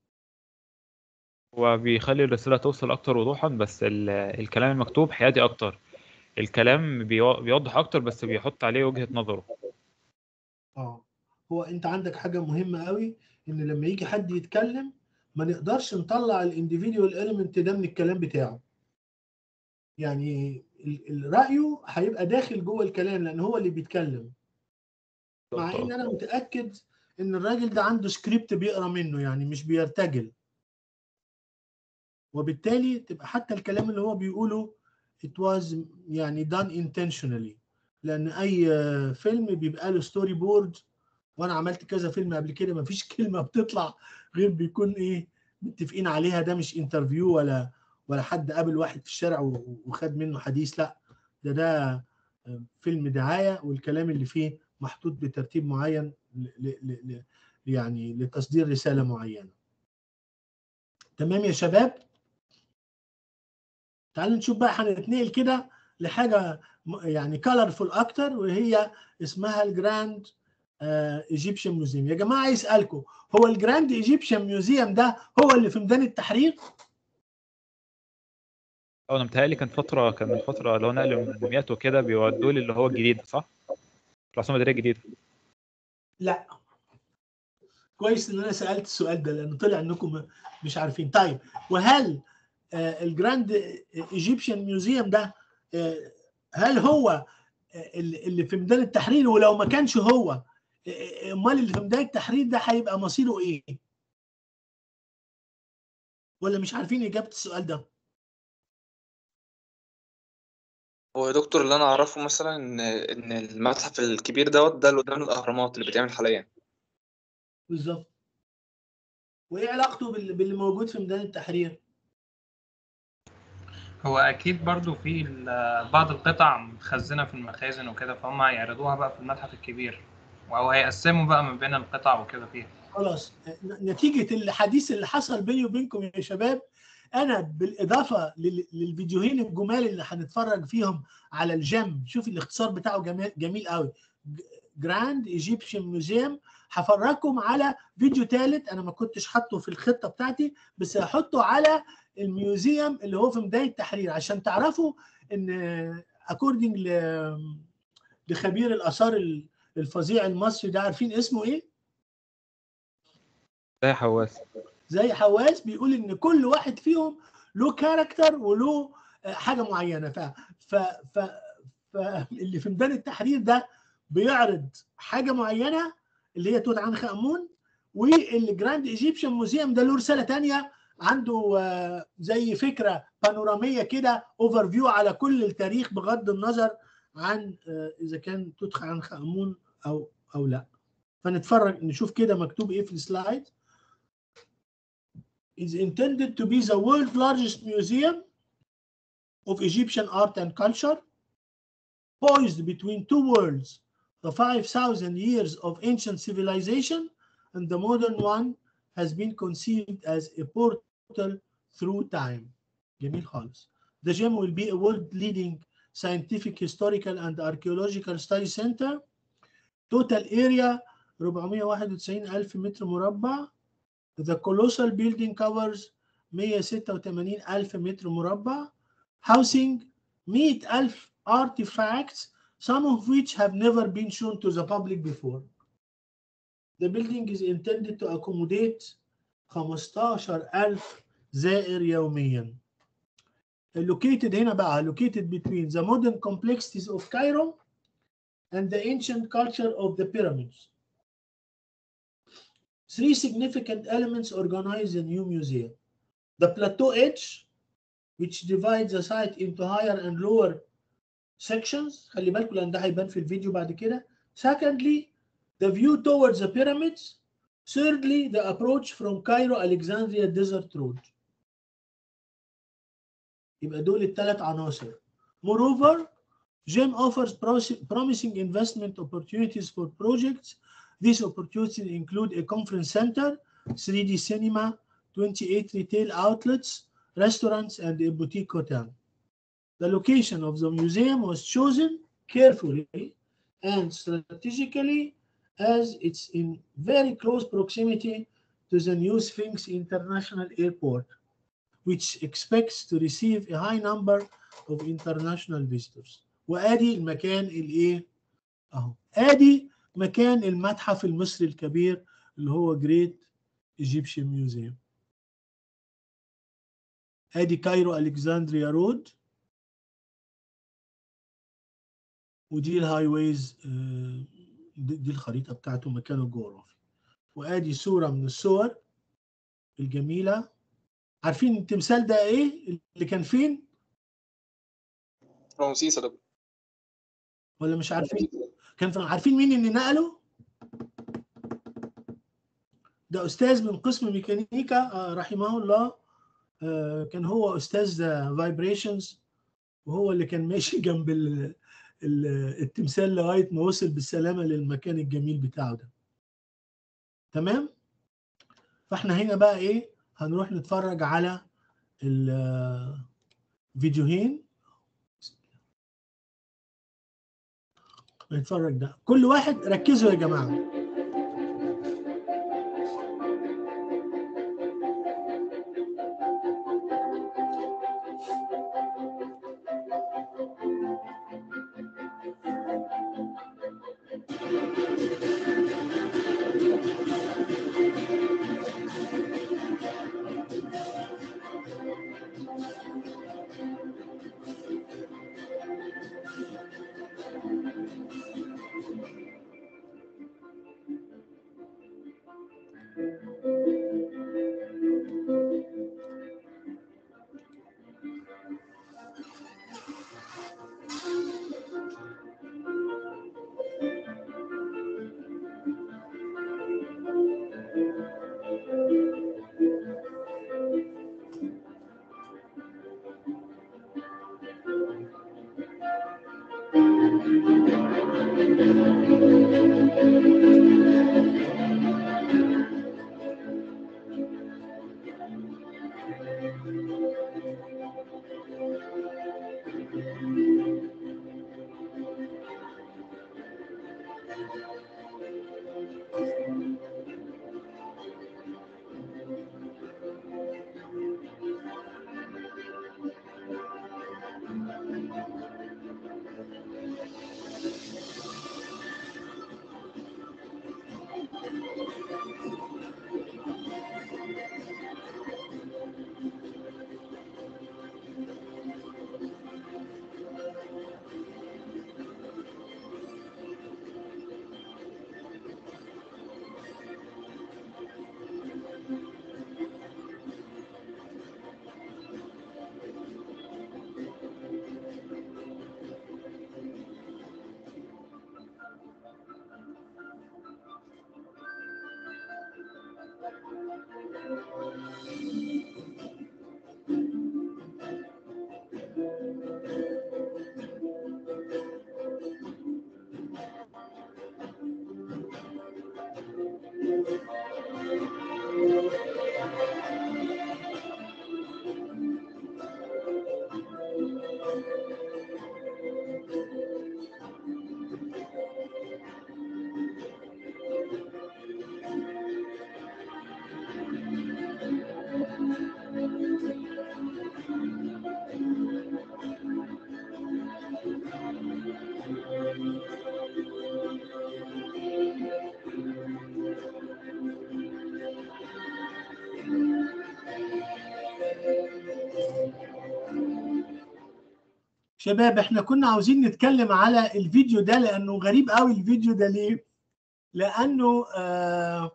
هو بيخلي الرسالة توصل أكتر وضوحا بس ال- الكلام المكتوب حيادي أكتر الكلام بيو- بيوضح أكتر بس بيحط عليه وجهة نظره اه هو انت عندك حاجه مهمه قوي ان لما يجي حد يتكلم ما نقدرش نطلع الانديفيديوال element ده من الكلام بتاعه يعني ال- ال- رايه هيبقى داخل جوه الكلام لان هو اللي بيتكلم مع ان انا متاكد ان الراجل ده عنده سكريبت بيقرا منه يعني مش بيرتجل وبالتالي تبقى حتى الكلام اللي هو بيقوله it was يعني done intentionally لان اي آه، فيلم بيبقى له ستوري بورد وانا عملت كذا فيلم قبل كده مفيش كلمه بتطلع غير بيكون ايه متفقين عليها ده مش انترفيو ولا ولا حد قابل واحد في الشارع و- وخد منه حديث لا ده ده آه، فيلم دعايه والكلام اللي فيه محطوط بترتيب معين ل ل ل ل يعني لتصدير رساله معينه تمام يا شباب تعالوا نشوف بقى هنتنقل كده لحاجه م- يعني كالرفول اكتر وهي اسمها الجراند ايجيبشن ميوزيوم يا جماعه عايز اسالكم هو الجراند ايجيبشن ميوزيوم ده هو اللي في ميدان التحرير أو أنا متهيألي كان فترة كان من فترة اللي هو نقل من الموميات وكده بيودوه اللي هو الجديد صح؟ العاصمة الإدارية الجديدة لا كويس ان انا سالت السؤال ده لانه طلع انكم مش عارفين طيب وهل آه، الجراند ايجيبشن ميوزيوم ده آه، هل هو آه، اللي اللي في ميدان التحرير ولو ما كانش هو آه، آه، امال اللي في ميدان التحرير ده هيبقى مصيره ايه ولا مش عارفين اجابه السؤال ده هو يا دكتور اللي انا اعرفه مثلا ان ان المتحف الكبير دوت ده اللي قدام الاهرامات اللي بيتعمل حاليا بالظبط وايه علاقته بال- باللي موجود في ميدان التحرير هو اكيد برضو في ال- بعض القطع متخزنه في المخازن وكده فهم هيعرضوها بقى في المتحف الكبير او هيقسموا بقى ما بين القطع وكده فيها خلاص ن- نتيجة الحديث اللي حصل بيني وبينكم يا شباب أنا بالإضافة لل- للفيديوهين الجمال اللي هنتفرج فيهم على الجيم شوف الاختصار بتاعه جميل, جميل قوي جراند ايجيبشن ميوزيوم هفرجكم على فيديو ثالث انا ما كنتش حاطه في الخطه بتاعتي بس هحطه على الميوزيوم اللي هو في ميدان التحرير عشان تعرفوا ان اكوردنج لخبير الاثار ال- الفظيع المصري ده عارفين اسمه ايه؟ زي حواس زي حواس بيقول ان كل واحد فيهم له كاركتر وله آه، حاجه معينه ف ف ف فاللي في ميدان التحرير ده بيعرض حاجه معينه اللي هي توت عنخ امون والجراند ايجيبشن موزيوم ده له رساله تانية عنده آه، زي فكره بانوراميه كده اوفر فيو على كل التاريخ بغض النظر عن آه، اذا كان توت عنخ امون او او لا فنتفرج نشوف كده مكتوب ايه في السلايد is intended to be the world's largest museum of Egyptian art and culture, poised between two worlds, the 5,000 years of ancient civilization and the modern one has been conceived as a portal through time. جميل خالص. The gem will be a world-leading scientific, historical, and archaeological study center. Total area 491,000 متر مربع. The colossal building covers 186,000 متر مربع, housing 100,000 artifacts, some of which have never been shown to the public before. The building is intended to accommodate 15,000 زائر يوميا. Located هنا بقى located between the modern complexities of Cairo and the ancient culture of the pyramids. Three significant elements organize the new museum. The plateau edge, which divides the site into higher and lower sections. خلي بالكم لأن ده هيبان في الفيديو بعد كده. Secondly, the view towards the pyramids, Thirdly, the approach from Cairo Alexandria Desert Road. يبقى دول الثلاث عناصر. Moreover, GEM offers prosi- promising investment opportunities for projects. These opportunities include a conference center, 3D cinema, 28 retail outlets, restaurants, and a boutique hotel. The location of the museum was chosen carefully and strategically as it's in very close proximity to the New Sphinx International Airport, which expects to receive a high number of international visitors. وادي المكان الايه؟ اهو ادي مكان المتحف المصري الكبير اللي هو جريت ايجيبشن ميوزيوم. ادي كايرو الكسندريا رود ودي الهاي ويز آه، دي دي الخريطه بتاعته مكانه الجغرافي وادي صوره من الصور الجميله عارفين التمثال ده ايه اللي كان فين رمسيس يا دكتور ولا مش عارفين كان فين عارفين مين اللي نقله ده استاذ من قسم ميكانيكا آه، رحمه الله آه، كان هو استاذ فايبريشنز وهو اللي كان ماشي جنب ال- ال- التمثال لغايه ما وصل بالسلامه للمكان الجميل بتاعه ده تمام فاحنا هنا بقى ايه هنروح نتفرج على الفيديوهين نتفرج ده كل واحد ركزوا يا جماعه شباب احنا كنا عاوزين نتكلم على الفيديو ده لانه غريب قوي الفيديو ده ليه؟ لانه آه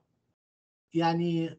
يعني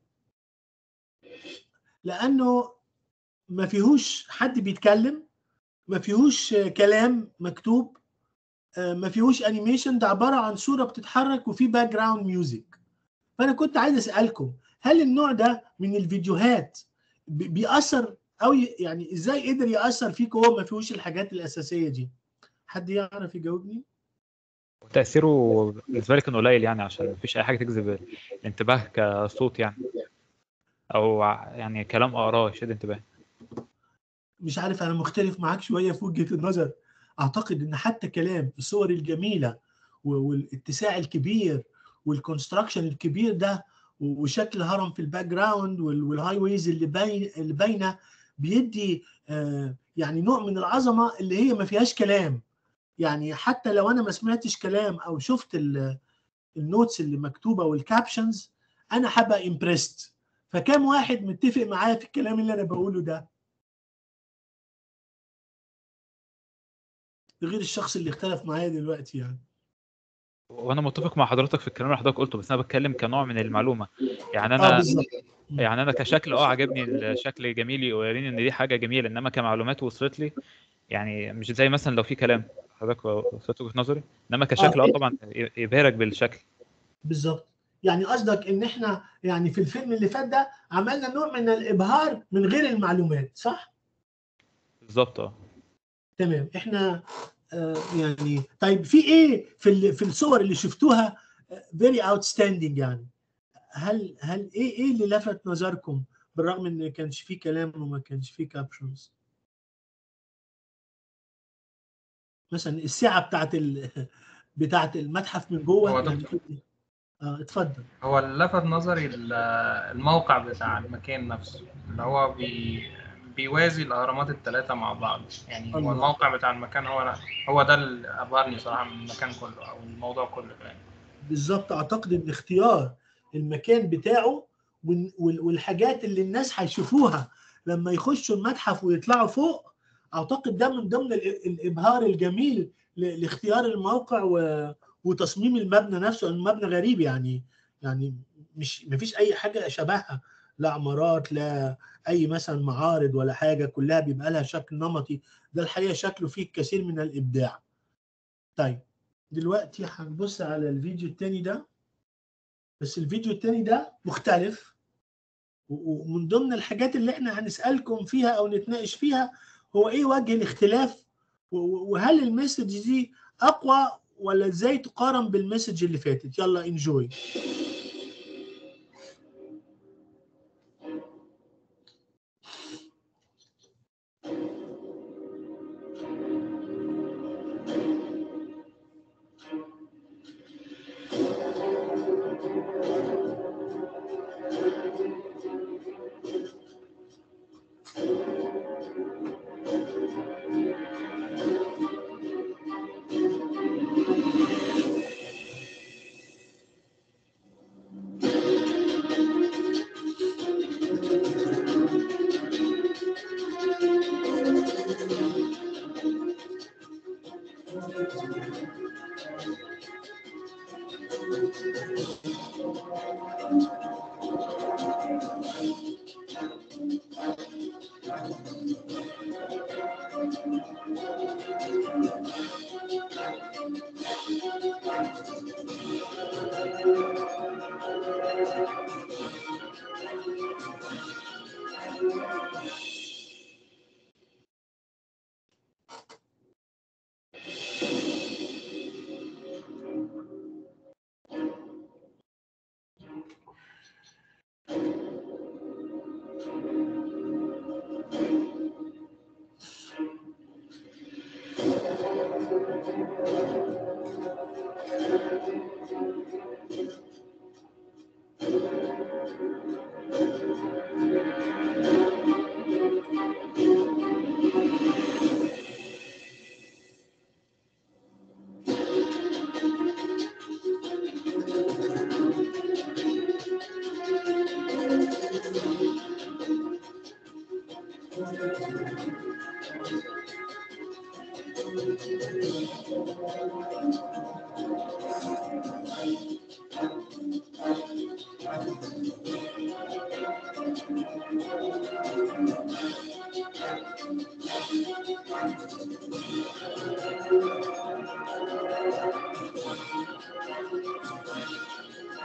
لانه ما فيهوش حد بيتكلم ما فيهوش آه، كلام مكتوب آه، ما فيهوش انيميشن ده عباره عن صوره بتتحرك وفي باك جراوند ميوزك فانا كنت عايز اسالكم هل النوع ده من الفيديوهات بي- بيأثر او ي- يعني ازاي قدر يأثر فيك وهو ما فيهوش الحاجات الاساسيه دي حد يعرف يجاوبني تأثيره بالنسبة لي كان قليل يعني عشان مفيش أي حاجة تجذب الانتباه كصوت يعني أو ع- يعني كلام أقراه يشد انتباه مش عارف انا مختلف معاك شويه في وجهه النظر اعتقد ان حتى كلام الصور الجميله و- والاتساع الكبير والكونستراكشن الكبير ده و- وشكل الهرم في الباك جراوند وال- والهاي ويز اللي باين اللي باينه بيدي آه، يعني نوع من العظمه اللي هي ما فيهاش كلام يعني حتى لو انا ما سمعتش كلام او شفت ال- النوتس اللي مكتوبه والكابشنز انا هبقى امبرست فكام واحد متفق معايا في الكلام اللي انا بقوله ده غير الشخص اللي اختلف معايا دلوقتي يعني وأنا متفق مع حضرتك في الكلام اللي حضرتك قلته بس أنا بتكلم كنوع من المعلومة يعني اه أنا بالظبط يعني أنا كشكل أه عجبني الشكل جميل يوريني إن دي حاجة جميلة إنما كمعلومات وصلت لي يعني مش زي مثلا لو في كلام حضرتك وصلت وجهة نظري إنما كشكل اه أه طبعا يبهرك بالشكل بالظبط يعني قصدك ان احنا يعني في الفيلم اللي فات ده عملنا نوع من الابهار من غير المعلومات صح بالظبط أه تمام احنا آه يعني طيب في ايه في ال- في الصور اللي شفتوها فيري اوتستاندينج يعني هل هل ايه ايه اللي لفت نظركم بالرغم ان ما كانش فيه كلام وما كانش فيه كابشنز مثلا السعه بتاعت ال... بتاعت المتحف من جوه هو يعني دكتور اه اتفضل هو اللي لفت نظري ال- الموقع بتاع المكان نفسه اللي هو بي بيوازي الأهرامات الثلاثة مع بعض يعني هو الله. الموقع بتاع المكان هو هو ده اللي أبهرني صراحة من المكان كله أو الموضوع كله يعني بالظبط اعتقد ان اختيار المكان بتاعه وال- وال- والحاجات اللي الناس هيشوفوها لما يخشوا المتحف ويطلعوا فوق اعتقد ده من ضمن ال- الابهار الجميل ل- لاختيار الموقع و- وتصميم المبنى نفسه المبنى غريب يعني يعني مش مفيش اي حاجه شبهها لا عمارات لا اي مثلا معارض ولا حاجه كلها بيبقى لها شكل نمطي ده الحقيقه شكله فيه الكثير من الابداع طيب دلوقتي هنبص على الفيديو التاني ده بس الفيديو التاني ده مختلف و- ومن ضمن الحاجات اللي احنا هنسألكم فيها او نتناقش فيها هو ايه وجه الاختلاف و- و- وهل المسج دي اقوى ولا ازاي تقارن بالمسج اللي فاتت يلا انجوي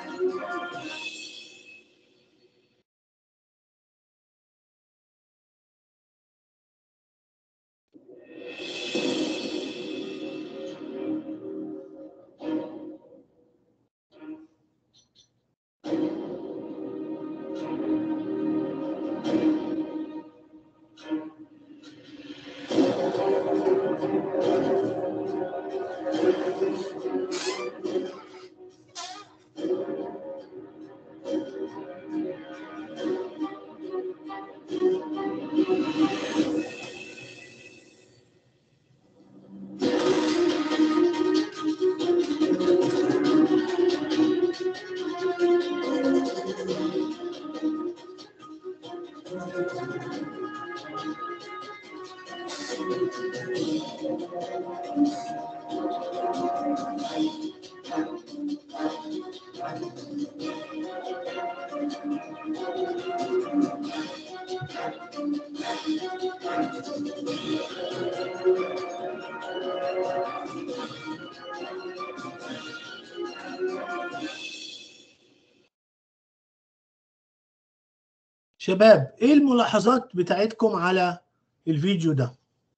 شباب ايه الملاحظات بتاعتكم على الفيديو ده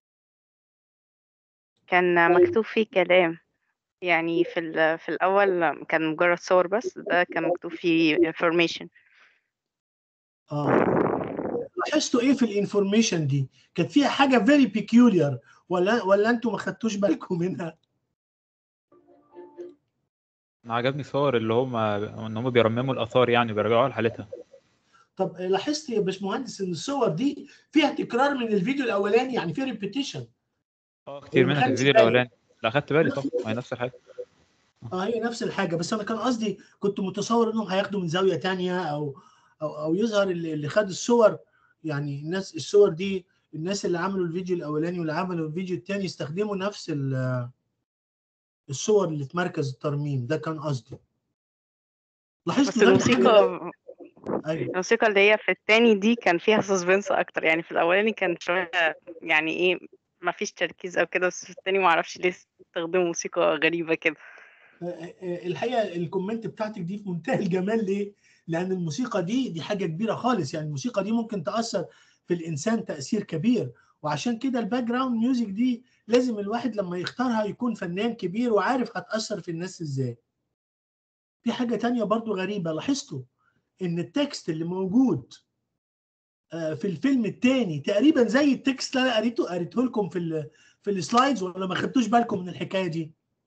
كان مكتوب فيه كلام يعني في ال- في الأول كان مجرد صور بس ده كان مكتوب فيه information اه لاحظتوا ايه في الانفورميشن دي كانت فيها حاجه فيري بيكيوليار ولا ولا انتوا ما خدتوش بالكم منها انا عجبني صور اللي هم ان هم بيرمموا الاثار يعني بيرجعوها لحالتها طب لاحظت يا باشمهندس ان الصور دي فيها تكرار من الفيديو الاولاني يعني في ريبيتيشن اه كتير منها في الفيديو الاولاني لا اخدت بالي طبعا ما هي نفس الحاجه اه هي نفس الحاجه بس انا كان قصدي كنت متصور انهم هياخدوا من زاويه تانية او او او يظهر اللي اللي خد الصور يعني الناس الصور دي الناس اللي عملوا الفيديو الاولاني واللي عملوا الفيديو الثاني استخدموا نفس ال- الصور اللي في مركز الترميم ده كان قصدي بس لاحظتوا ده من حاجة- الموسيقى ايوه الموسيقى اللي هي في التاني دي كان فيها سسبنس أكتر يعني في الأولاني كان شوية يعني إيه ما فيش تركيز أو كده بس في التاني ما أعرفش ليه استخدموا موسيقى غريبة كده آه، آه، الحقيقه الكومنت بتاعتك دي في منتهى الجمال ليه؟ لان الموسيقى دي دي حاجه كبيره خالص يعني الموسيقى دي ممكن تاثر في الانسان تاثير كبير وعشان كده الباك جراوند ميوزك دي لازم الواحد لما يختارها يكون فنان كبير وعارف هتاثر في الناس ازاي. في حاجه تانية برضو غريبه لاحظتوا ان التكست اللي موجود آه، في الفيلم الثاني تقريبا زي التكست اللي انا قريته قريته لكم في ال في السلايدز ولا ما خدتوش بالكم من الحكايه دي؟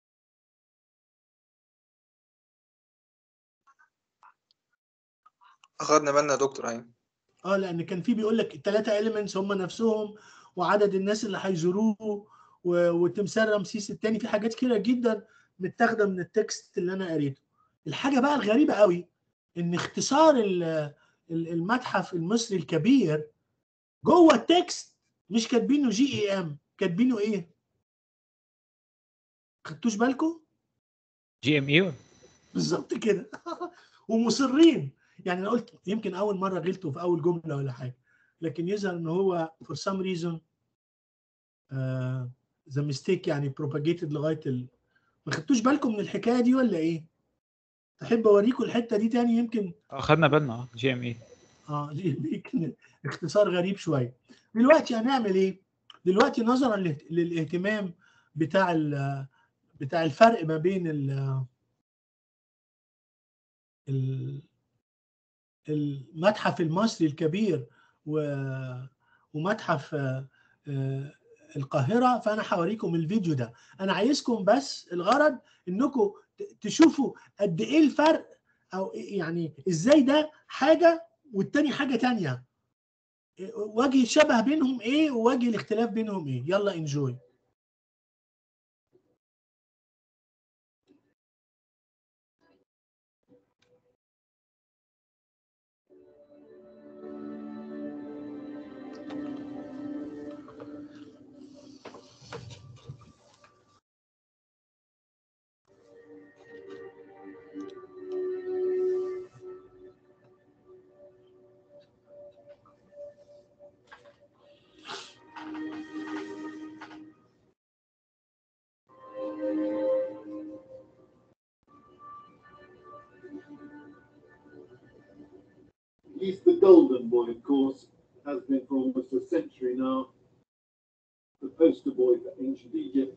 اخدنا بالنا يا دكتور ايوه اه لان كان في بيقول لك الثلاثه اليمنتس هم نفسهم وعدد الناس اللي هيزوروه و- وتمثال رمسيس الثاني في حاجات كتيره جدا متاخده من التكست اللي انا قريته الحاجه بقى الغريبه قوي ان اختصار ال- ال- المتحف المصري الكبير جوه التكست مش كاتبينه جي اي ام كاتبينه ايه خدتوش بالكم جي ام اي بالظبط كده ومصرين يعني انا قلت يمكن اول مره غلطوا في اول جمله ولا حاجه لكن يظهر ان هو for some reason ذا ميستيك يعني propagated لغايه ال... ما خدتوش بالكم من الحكايه دي ولا ايه؟ تحب اوريكم الحته دي تاني يمكن اخدنا بالنا اه جي ام اي اه يمكن اختصار غريب شويه دلوقتي هنعمل ايه؟ دلوقتي نظرا له- للاهتمام بتاع ال- بتاع الفرق ما بين ال ال- المتحف المصري الكبير و- ومتحف آه، آه، القاهرة فأنا هوريكم الفيديو ده أنا عايزكم بس الغرض إنكم ت- تشوفوا قد إيه الفرق أو يعني إزاي ده حاجة والتاني حاجة تانية وجه الشبه بينهم إيه ووجه الاختلاف بينهم إيه يلا انجوي golden boy, of course, has been for almost a century now, the poster boy for ancient Egypt.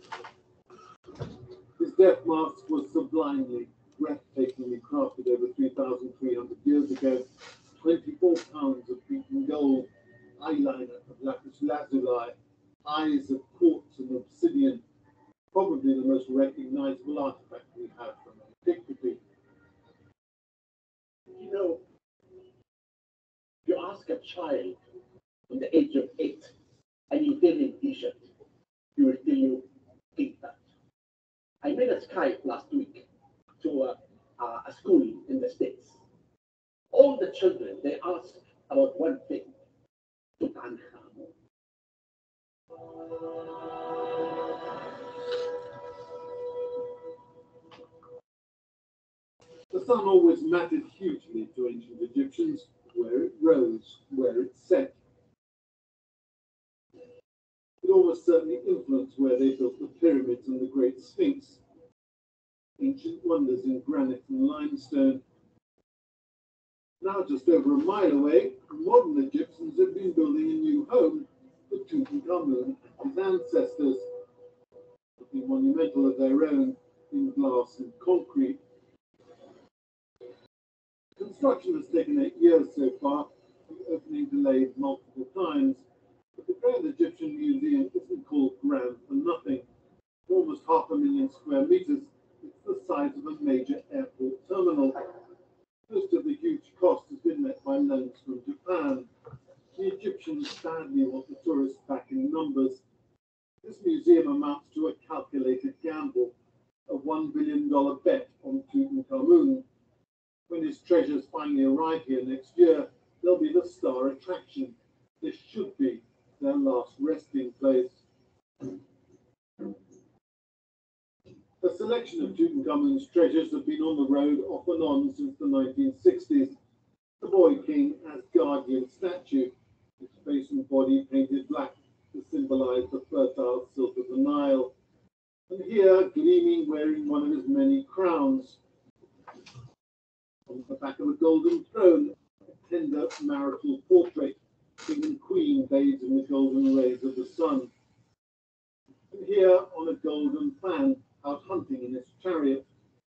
His death mask was sublimely, breathtakingly crafted over 3,300 years ago. 24 pounds of beaten gold, eyeliner of lapis lazuli, eyes of quartz and obsidian, probably the most recognizable artifact we have from antiquity. You know, if you ask a child from the age of eight, and you live in Egypt, he will tell you, think that. I made a Skype last week to a, a, a school in the States. All the children, they ask about one thing, Tutankhamun. The sun always mattered hugely to ancient Egyptians, where it rose, where it set. It almost certainly influenced where they built the pyramids and the Great Sphinx, ancient wonders in granite and limestone. Now, just over a mile away, modern Egyptians have been building a new home for Tutankhamun and his ancestors, something monumental of their own in glass and concrete. Construction has taken eight years so far, the opening delayed multiple times. But the Grand Egyptian Museum isn't called grand for nothing. For almost half a million square meters, it's the size of a major airport terminal. Most of the huge cost has been met by loans from Japan. The Egyptians badly want the tourists back in numbers. This museum amounts to a calculated gamble, a $1 billion bet on Tutankhamun. When his treasures finally arrive here next year, they'll be the star attraction. This should be their last resting place. A selection of Tutankhamun's treasures have been on the road off and on since the 1960s. The Boy King as guardian statue, his face and body painted black to symbolize the fertile silk of the Nile. And here, gleaming, wearing one of his many crowns. On the back of a golden throne, a tender marital portrait, king and queen bathed in the golden rays of the sun. And here, on a golden fan, out hunting in his chariot.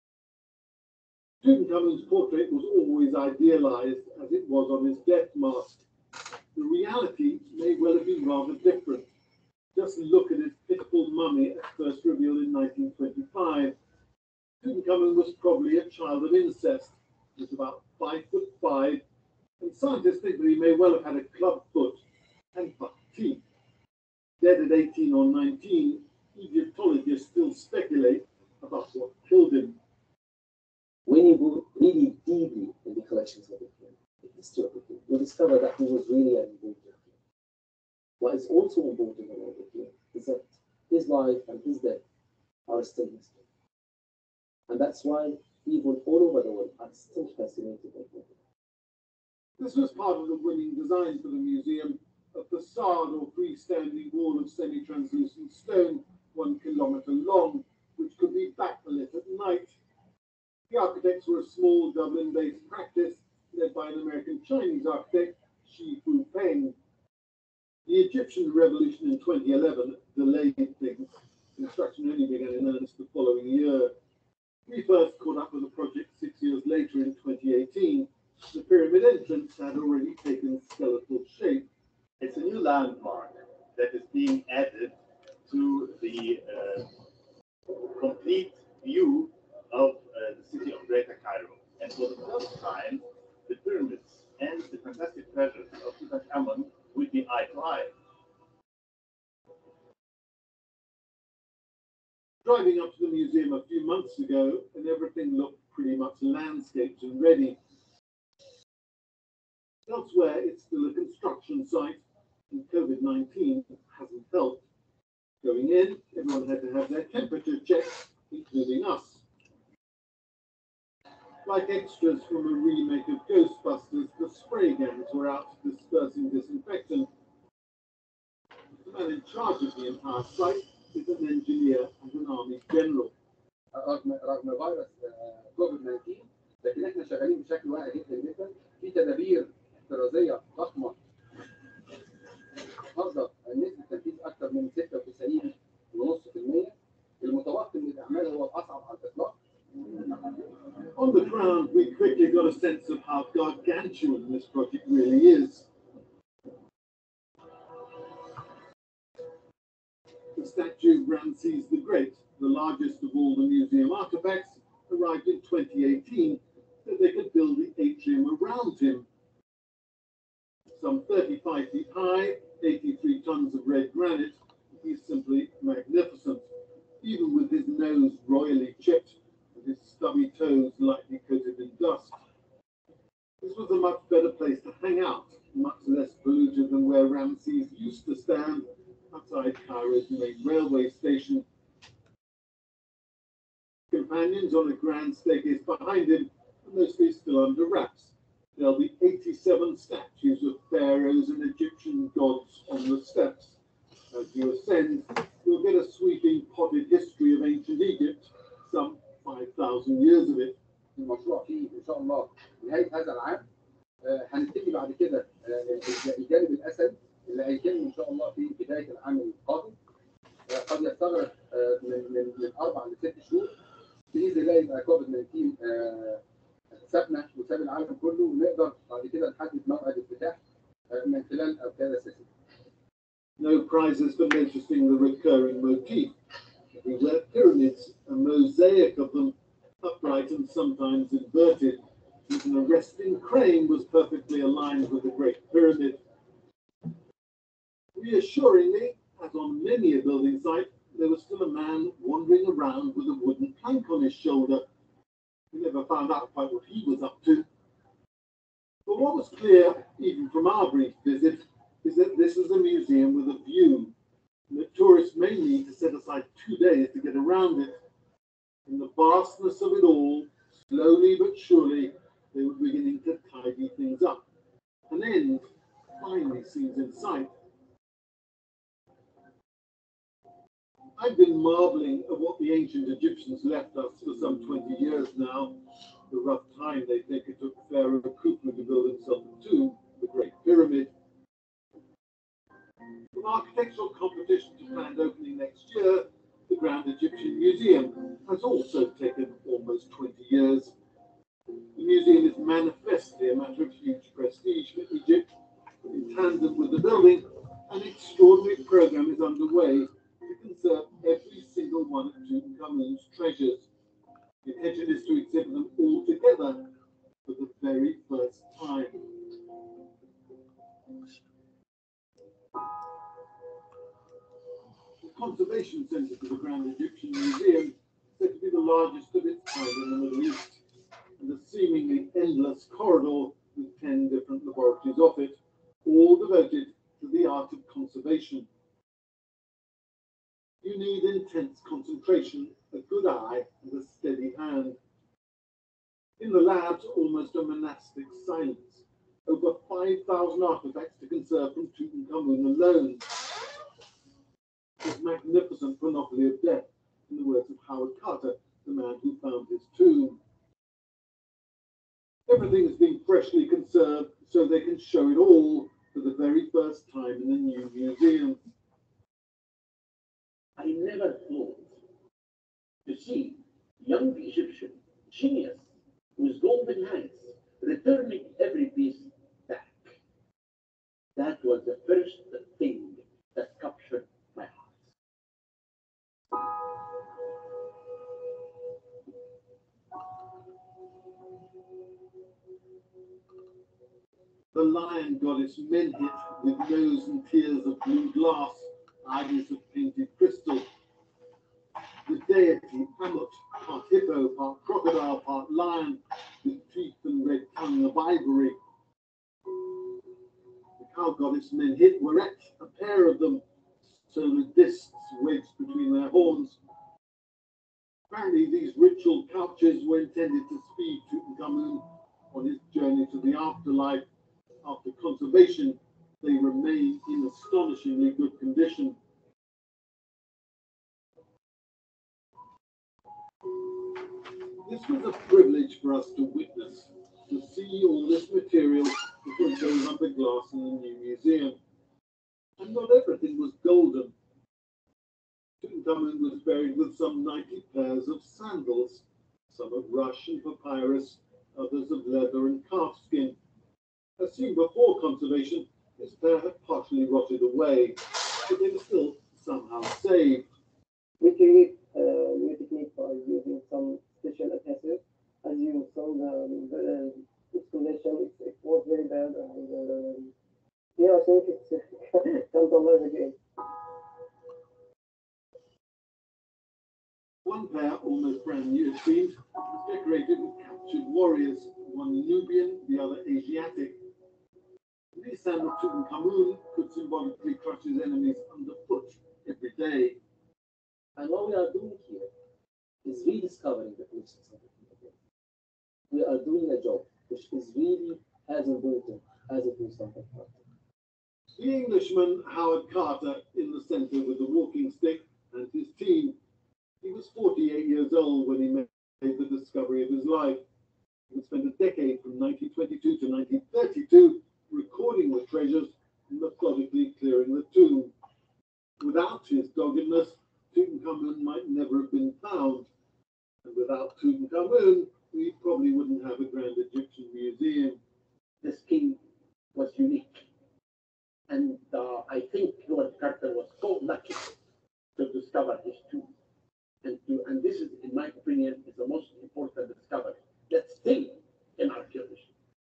Tutankhamun's portrait was always idealized as it was on his death mask. The reality may well have been rather different. Just look at his pitiful mummy at first revealed in 1925. Tutankhamun was probably a child of incest. He was about five foot five, and scientists think that he may well have had a club foot and buck teeth. Dead at 18 or 19, Egyptologists still speculate about what killed him. When you go really deeply in the collections of the king, the history of the king, you discover that he was really an important king. What is also important about the king is that his life and his death are still history. And that's why people all over the world are still fascinated by him. This was part of the winning design for the museum, a facade or freestanding wall of semi-translucent stone, one kilometre long, which could be backlit at night. The architects were a small Dublin-based practice led by an American-Chinese architect, Shi Fu Peng. The Egyptian revolution in 2011 delayed things. Construction only began in earnest the following year. We first caught up with the project six years later in 2018. The pyramid entrance had already taken skeletal shape. It's a new landmark that is being added to the uh, complete view of uh, the city of Greater Cairo. And for the first time, the pyramids and the fantastic treasures of Tutankhamun will be eye to eye. Driving up to the museum a few months ago, and everything looked pretty much landscaped and ready. Elsewhere, it's still a construction site, and COVID 19 hasn't helped. Going in, everyone had to have their temperature checked, including us. Like extras from a remake of Ghostbusters, the spray guns were out dispersing disinfectant. The man in charge of the entire site is an engineer and an army general. رغم رغم فيروس كوفيد 19 لكن احنا شغالين بشكل واعي جدا جدا في تدابير احترازيه ضخمه تحقق نسبه تنفيذ اكثر من 96.5% المتوقع من الاعمال هو الاصعب على الاطلاق On the ground, we quickly got a sense of how gargantuan this project really is. The statue of Ramses the Great, the largest of all the museum artifacts, arrived in 2018 so they could build the atrium around him. Some 35 feet high, 83 tons of red granite, he's simply magnificent, even with his nose royally chipped and his stubby toes lightly coated in dust. This was a much better place to hang out, much less polluted than where Ramses used to stand outside Cairo's main railway station. Companions on a grand staircase behind him are mostly still under wraps. There'll be 87 statues of pharaohs and Egyptian gods on the steps. As you ascend, you'll get a sweeping potted history of ancient Egypt, some 5,000 years of it. المشروع فيه ان شاء الله نهايه هذا العام آه، هنبتدي بعد كده آه، الجانب الاسد اللي هيتم ان شاء الله في بدايه العام القادم آه، قد يستغرق آه، من من من اربع لست شهور باذن الله يبقى كوفيد 19 آه، سابنا وساب العالم كله ونقدر بعد كده نحدد موعد افتتاح آه، من خلال اركان اساسيه. No prizes for noticing the recurring motif. Everywhere pyramids, a mosaic of them, upright and sometimes inverted. Even a resting crane was perfectly aligned with the Great Pyramid. Reassuringly, as on many a building site, there was still a man wandering around with a wooden plank on his shoulder. We never found out quite what he was up to. But what was clear, even from our brief visit, is that this is a museum with a view, and that tourists may need to set aside two days to get around it. In the vastness of it all, slowly but surely, they were beginning to tidy things up. An end finally seems in sight. I've been marveling at what the ancient Egyptians left us for some 20 years now, the rough time they think it took Pharaoh Khufu to build himself a tomb, the Great Pyramid. From architectural competition to planned opening next year, the Grand Egyptian Museum has also taken almost 20 years. The museum is manifestly a matter of huge prestige for Egypt. In tandem with the building, an extraordinary program is underway to conserve every single one of Tutankhamun's treasures. The intention is to exhibit them all together for the very first time. The Conservation Centre for the Grand Egyptian Museum is said to be the largest of its kind in the Middle East, and a seemingly endless corridor with 10 different laboratories off it, all devoted to the art of conservation. You need intense concentration, a good eye, and a steady hand. In the labs, almost a monastic silence. Over 5,000 artifacts to conserve from Tutankhamun alone. His magnificent panoply of death, in the words of Howard Carter, the man who found his tomb. Everything is being freshly conserved so they can show it all for the very first time in the new museum. I never thought to see young Egyptian genius with golden hands returning every piece back. That was the first thing that captured my heart. The lion goddess Menhit, with nose and tears of blue glass, eyes of painted crystal. The deity Amut, part hippo, part crocodile, part lion, with teeth and red tongue of ivory. The cow goddess Menhit Weret, a pair of them, solar discs wedged between their horns. Apparently, these ritual couches were intended to speed Tutankhamun on his journey to the afterlife. After conservation, they remain in astonishingly good condition. This was a privilege for us to witness. to see all this material that goes under glass in the new museum. And not everything was golden. Tutankhamun was buried with some 90 pairs of sandals, some of rush and papyrus, others of leather and calf skin. As seen before conservation, this pair had partially rotted away, but they were still somehow saved. We create a new technique by using some special adhesive. As you saw, the, the installation, it, it was very bad, and um, yeah, I think it's can't alive again. One pair, almost brand new it seems, was decorated with captured warriors, one Nubian, the other Asiatic. These sandals Tutankhamun could symbolically crush his enemies underfoot every day. And what we are doing here is rediscovering the collections of the people. We are doing a job which is really as important as it is something else. The Englishman Howard Carter in the centre with the walking stick and his team. He was 48 years old when he made the discovery of his life. He would spend a decade from 1922 to 1932 recording the treasures and methodically clearing the tomb. Without his doggedness, Tutankhamun might never have been found. And without Tutankhamun, we probably wouldn't have a Grand Egyptian Museum. This king was unique. And uh, I think Lord Carter was so lucky to discover his tomb. And, to, and this is, in my opinion, is the most important discovery that's still in archaeology.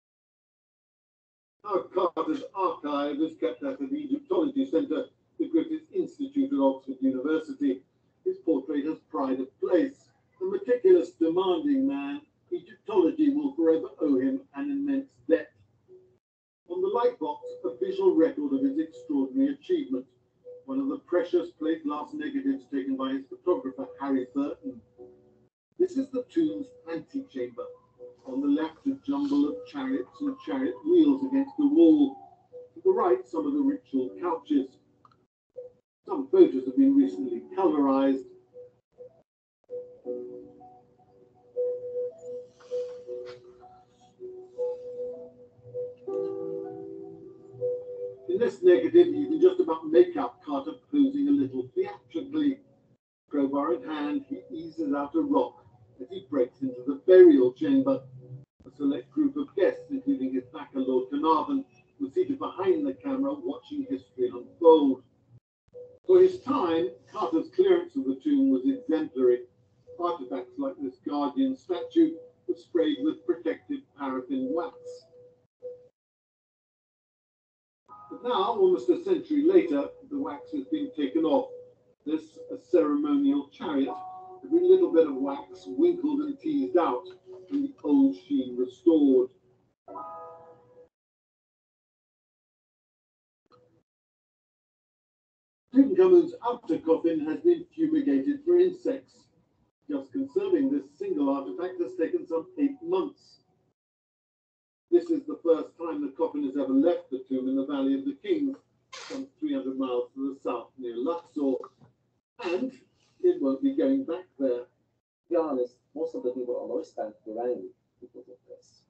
Howard Carter's archive is kept at the Egyptology Centre, the Griffith Institute at Oxford University. His portrait has pride of place. A meticulous, demanding man, Egyptology will forever owe him an immense debt. On the light box, a visual record of his extraordinary achievement. One of the precious plate glass negatives taken by his photographer, Harry Burton. This is the tomb's antechamber. On the left, a jumble of chariots and chariot wheels against the wall. To the right, some of the ritual couches. Some photos have been recently colorized. In this negative, you can just about make out Carter posing a little theatrically. Crowbar in hand, he eases out a rock as he breaks into the burial chamber. A select group of guests, including his backer Lord Carnarvon, were seated behind the camera watching history unfold. For his time, Carter's clearance of the tomb was exemplary. Artifacts like this guardian statue were sprayed with protective paraffin wax. But now, almost a century later, the wax has been taken off. This a ceremonial chariot, every little bit of wax winkled and teased out, and the old sheen restored. Tutankhamun's outer coffin has been fumigated for insects. Just conserving this single artifact has taken some eight months. This is the first time the coffin has ever left the tomb in the Valley of the Kings, some 300 miles to the south near Luxor. And it won't be going back there. To be honest, most of the people on the West Bank were angry because of this.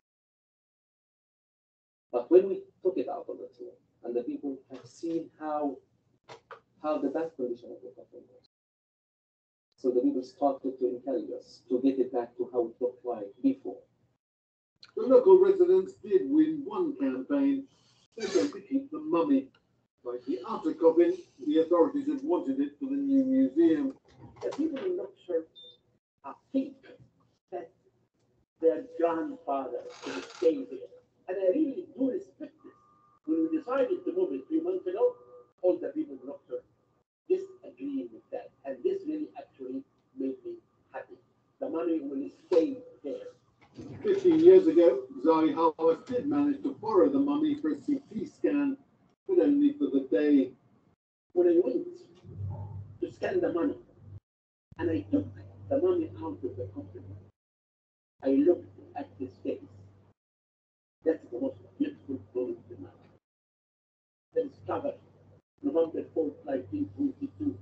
But when we took it out of the tomb, and the people have seen how how the bad condition of the coffin was, so the people started to encourage us to get it back to how it looked like before. The local residents did win one campaign. They going to keep the mummy. Like the outer coffin, the authorities had wanted it for the new museum. The people in Luxor uh, think that their grandfather will stay there. And I really do respect this. When we decided to move it three months ago, all the people in Luxor disagreed with that. And this really actually made me happy. The money will stay there. 15 years ago, Zahi Hawass did manage to borrow the mummy for a CT scan, but only for the day. When I went to scan the money, and I took the money out of the coffin, I looked at his face. That's the most beautiful moment in my life. The discovery, November 4th, 1922,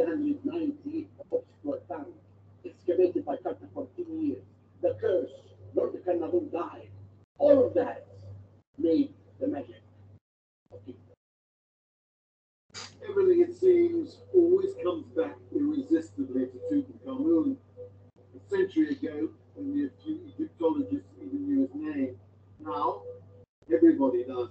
5,390 books were found, excavated by Carter for 10 years. The curse everything, it seems, always comes back irresistibly to Tutankhamun. A century ago, only a few Egyptologists even knew his name. Now, everybody does.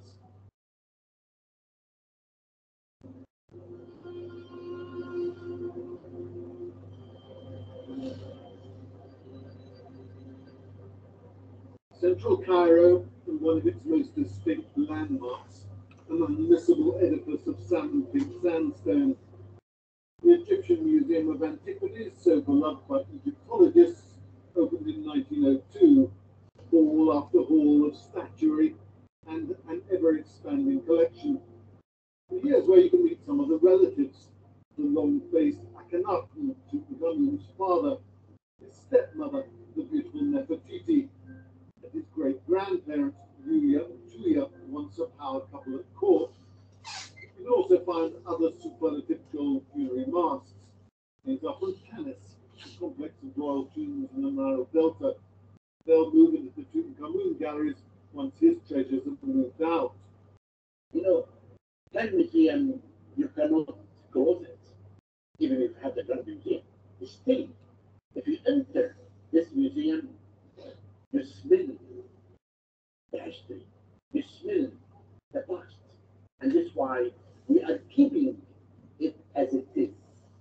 Central Cairo and one of its most distinct landmarks, an unmissable edifice of salmon pink sandstone. The Egyptian Museum of Antiquities, so beloved by Egyptologists, opened in 1902, hall after hall of statuary and an ever expanding collection. And here's where you can meet some of the relatives. The long faced Akhenaten, Tutankhamun's father, his stepmother, the beautiful Nefertiti, and his great grandparent, Yuya and Tuya, once a power couple at court. You can also find other superlative gold funerary masks. These are from Tanis, a complex of royal tombs in the Nile Delta. They'll move into the Tutankhamun galleries once his treasures have been moved out. You know, that museum, you cannot close it, even if you have the Grand Museum. Still, if you enter this museum, you smell the history, you smell the past. And that's why we are keeping it as it is.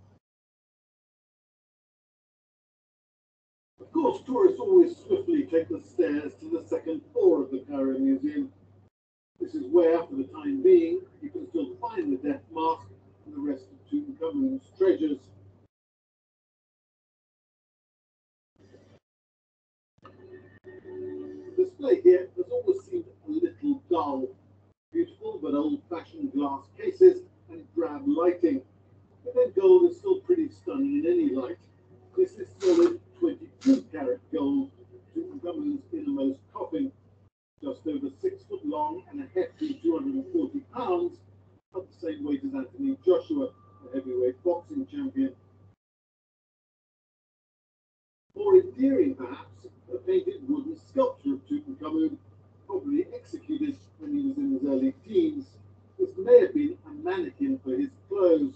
Of course, tourists always swiftly take the stairs to the second floor of the Cairo Museum. This is where, for the time being, you can still find the death mask and the rest of Tutankhamun's treasures. The display here has always seemed a little dull. Beautiful but old-fashioned glass cases and drab lighting. But then gold is still pretty stunning in any light. This is solid 22 karat gold, Tutankhamun's innermost coffin, just over six foot long and a hefty 240 pounds, of the same weight as Anthony Joshua, the heavyweight boxing champion. More endearing, perhaps, a painted wooden sculpture of Tutankhamun, probably executed when he was in his early teens. This may have been a mannequin for his clothes.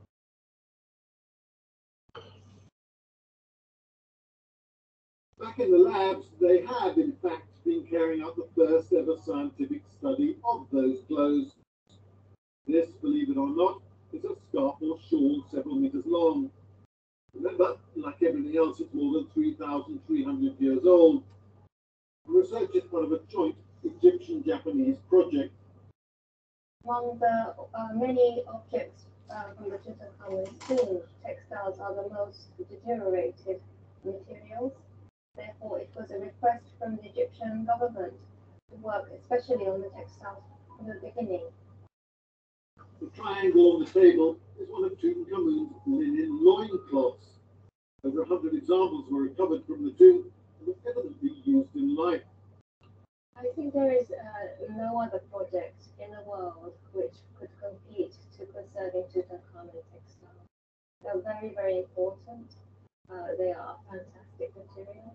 Back in the labs, they had, in fact, been carrying out the first ever scientific study of those clothes. This, believe it or not, is a scarf or shawl several meters long. Remember, like everything else, it's more than 3,300 years old. The research is part of a joint Egyptian-Japanese project. Among the uh, many objects uh, from the Tutankhamun tomb, textiles are the most deteriorated materials. Therefore, it was a request from the Egyptian government to work especially on the textiles from the beginning. The triangle on the table is one of Tutankhamun's linen loincloths. Over a hundred examples were recovered from the tomb and were evidently used in life. I think there is uh, no other project in the world which could compete to preserving Tutankhamun textiles. They're very, very important. Uh, they are fantastic materials.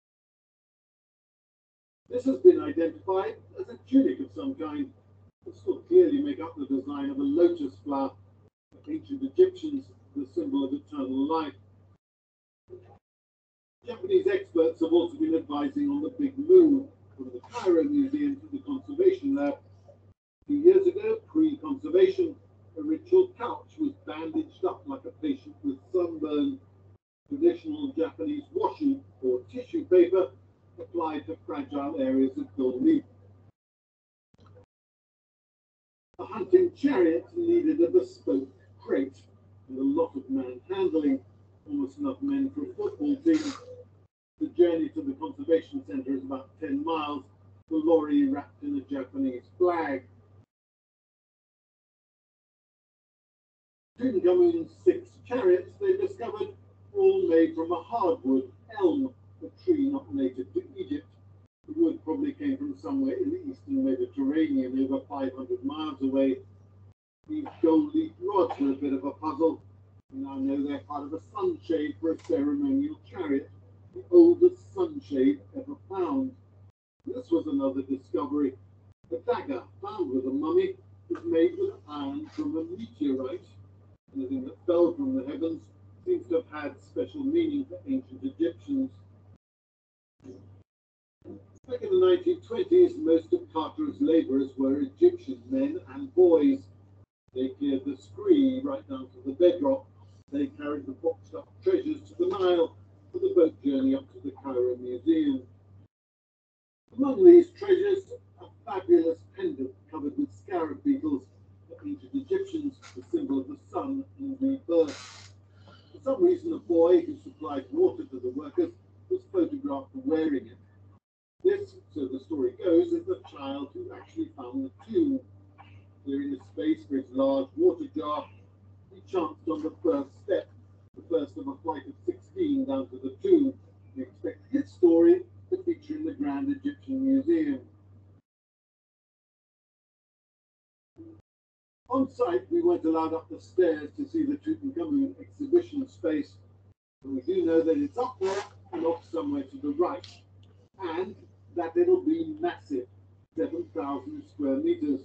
This has been identified as a tunic of some kind, but still clearly make up the design of a lotus flower. For ancient Egyptians, the symbol of eternal life. Japanese experts have also been advising on the big move from the Cairo Museum to the Conservation Lab. A few years ago, pre-conservation, a ritual couch was bandaged up like a patient with sunburn. Traditional Japanese washi or tissue paper applied to fragile areas of gold leaf. A hunting chariot needed a bespoke crate and a lot of manhandling, almost enough men for a football team. The journey to the conservation center is about 10 miles, the lorry wrapped in a Japanese flag. Tutankhamun's six chariots they discovered were all made from a hardwood elm, a tree not native to Egypt. The wood probably came from somewhere in the eastern Mediterranean, over 500 miles away. These gold leaf rods were a bit of a puzzle. We now know they're part of a sunshade for a ceremonial chariot, the oldest sunshade ever found. This was another discovery. A dagger found with a mummy, was made with iron from a meteorite. Anything that fell from the heavens seems to have had special meaning for ancient Egyptians. Back in the 1920s, most of Carter's laborers were Egyptian men and boys. They cleared the scree right down to the bedrock. They carried the boxed up treasures to the Nile for the boat journey up to the Cairo Museum. Among these treasures, a fabulous pendant covered with scarab beetles for ancient Egyptians, the symbol of the sun and rebirth. For some reason, a boy who supplied water to the workers was photographed wearing it. This, so the story goes, is the child who actually found the tomb. Clearing a space for his large water jar, he chanced on the first step, the first of a flight of 16 down to the tomb. We expect his story to feature in the Grand Egyptian Museum. On site, we weren't allowed up the stairs to see the Tutankhamun exhibition space, but we do know that it's up there and off somewhere to the right, and that it'll be massive, 7,000 square meters.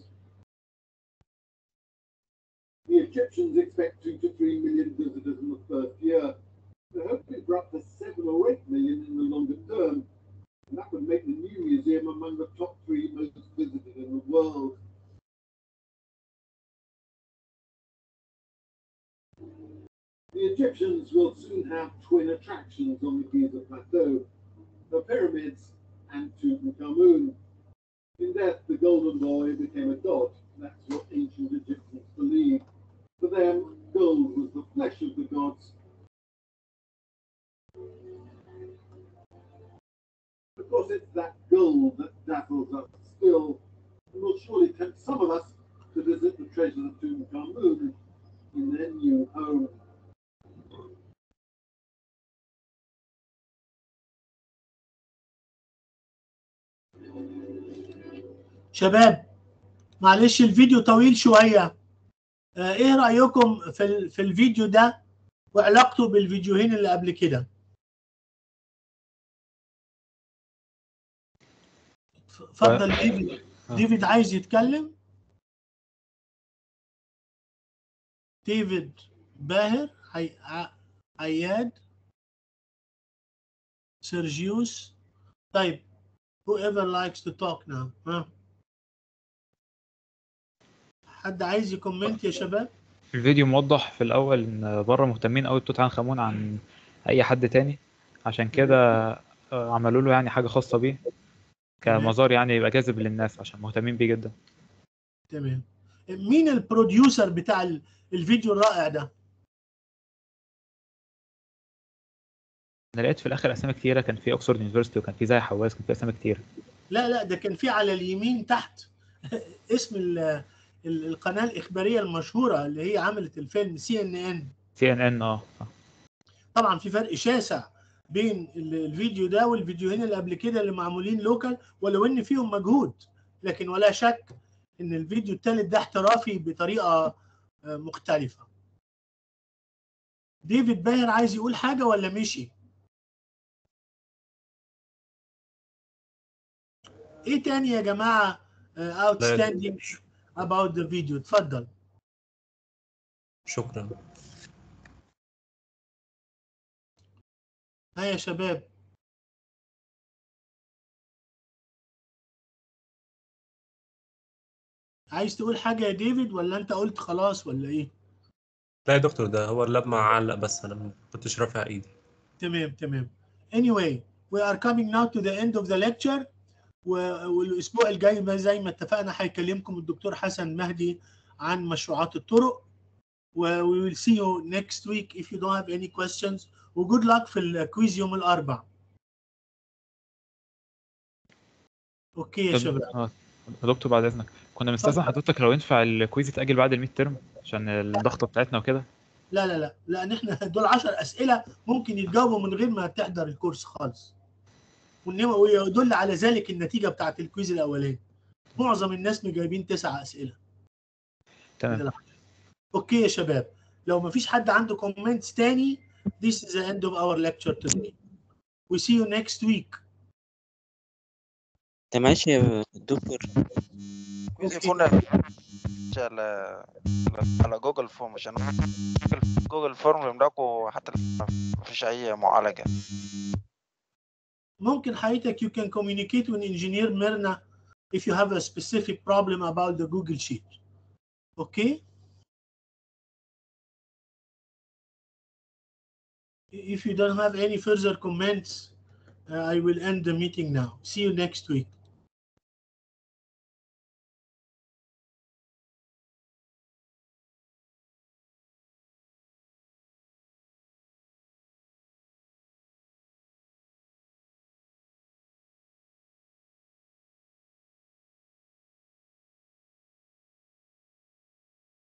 The Egyptians expect two to three million visitors in the first year. They're hoping for up to seven or eight million in the longer term, and that would make the new museum among the top three most visited in the world. The Egyptians will soon have twin attractions on the Giza Plateau, the pyramids and Tutankhamun. In death, the golden boy became a god. That's what ancient Egyptians believed. For them, gold was the flesh of the gods. Of course, it's that gold that dazzles us still, and will surely tempt some of us to visit the treasures of Tutankhamun in their new home. شباب معلش الفيديو طويل شوية آه، ايه رأيكم في ال- في الفيديو ده وعلاقته بالفيديوهين اللي قبل كده ف- اتفضل ديفيد ديفيد عايز يتكلم ديفيد باهر عي- ع- عياد سيرجيوس طيب whoever likes to talk now ها حد عايز يكومنت يا شباب الفيديو موضح في الأول إن بره مهتمين أوي بتوت عنخ آمون عن أي حد تاني عشان كده آه، عملوا له يعني حاجة خاصة بيه كمزار يعني يبقى جاذب للناس عشان مهتمين بيه جدا تمام مين البروديوسر بتاع ال- الفيديو الرائع ده أنا لقيت في الآخر أسامي كتيرة كان في أكسفورد يونيفرستي وكان في زي حواس كان في أسامي كتير لا لا ده كان في على اليمين تحت اسم ال- ال- القناة الإخبارية المشهورة اللي هي عملت الفيلم سي ان ان سي إن إن أه آه. طبعا في فرق شاسع بين ال- الفيديو ده والفيديوهين اللي قبل كده اللي معمولين لوكال ولو ان فيهم مجهود لكن ولا شك ان الفيديو الثالث ده احترافي بطريقة آه، مختلفة ديفيد باهر عايز يقول حاجة ولا مشي ايه تاني يا جماعة آه، outstanding about the video اتفضل شكرا ها يا شباب عايز تقول حاجة يا ديفيد ولا انت قلت خلاص ولا ايه لا يا دكتور ده هو اللاب معلق بس انا ما كنتش رافع ايدي تمام تمام anyway we are coming now to the end of the lecture و- والاسبوع الجاي ما زي ما اتفقنا هيكلمكم الدكتور حسن مهدي عن مشروعات الطرق و we will see you next week if you don't have any questions و good luck في الكويز يوم الاربع اوكي يا طب- شباب آه، يا دكتور بعد إذنك كنا مستأذن حضرتك لو ينفع الكويز يتأجل بعد الميد ترم عشان الضغطة بتاعتنا وكده لا لا لا لان احنا دول 10 اسئله ممكن يتجاوبوا من غير ما تحضر الكورس خالص وإنما- ويدل على ذلك النتيجه بتاعت الكويز الاولاني معظم الناس جايبين تسع اسئله تمام اوكي يا شباب لو ما فيش حد عنده كومنتس تاني this is the end of our lecture today we see you next week انت ماشي يا دكتور تليفون تخش على على جوجل فورم عشان جوجل- جوجل فورم بيملاكوا حتى ما فيش اي معالجة ممكن حضرتك you can communicate with engineer Myrna if you have a specific problem about the Google Sheet. Okay? If you don't have any further comments, uh, I will end the meeting now. See you next week.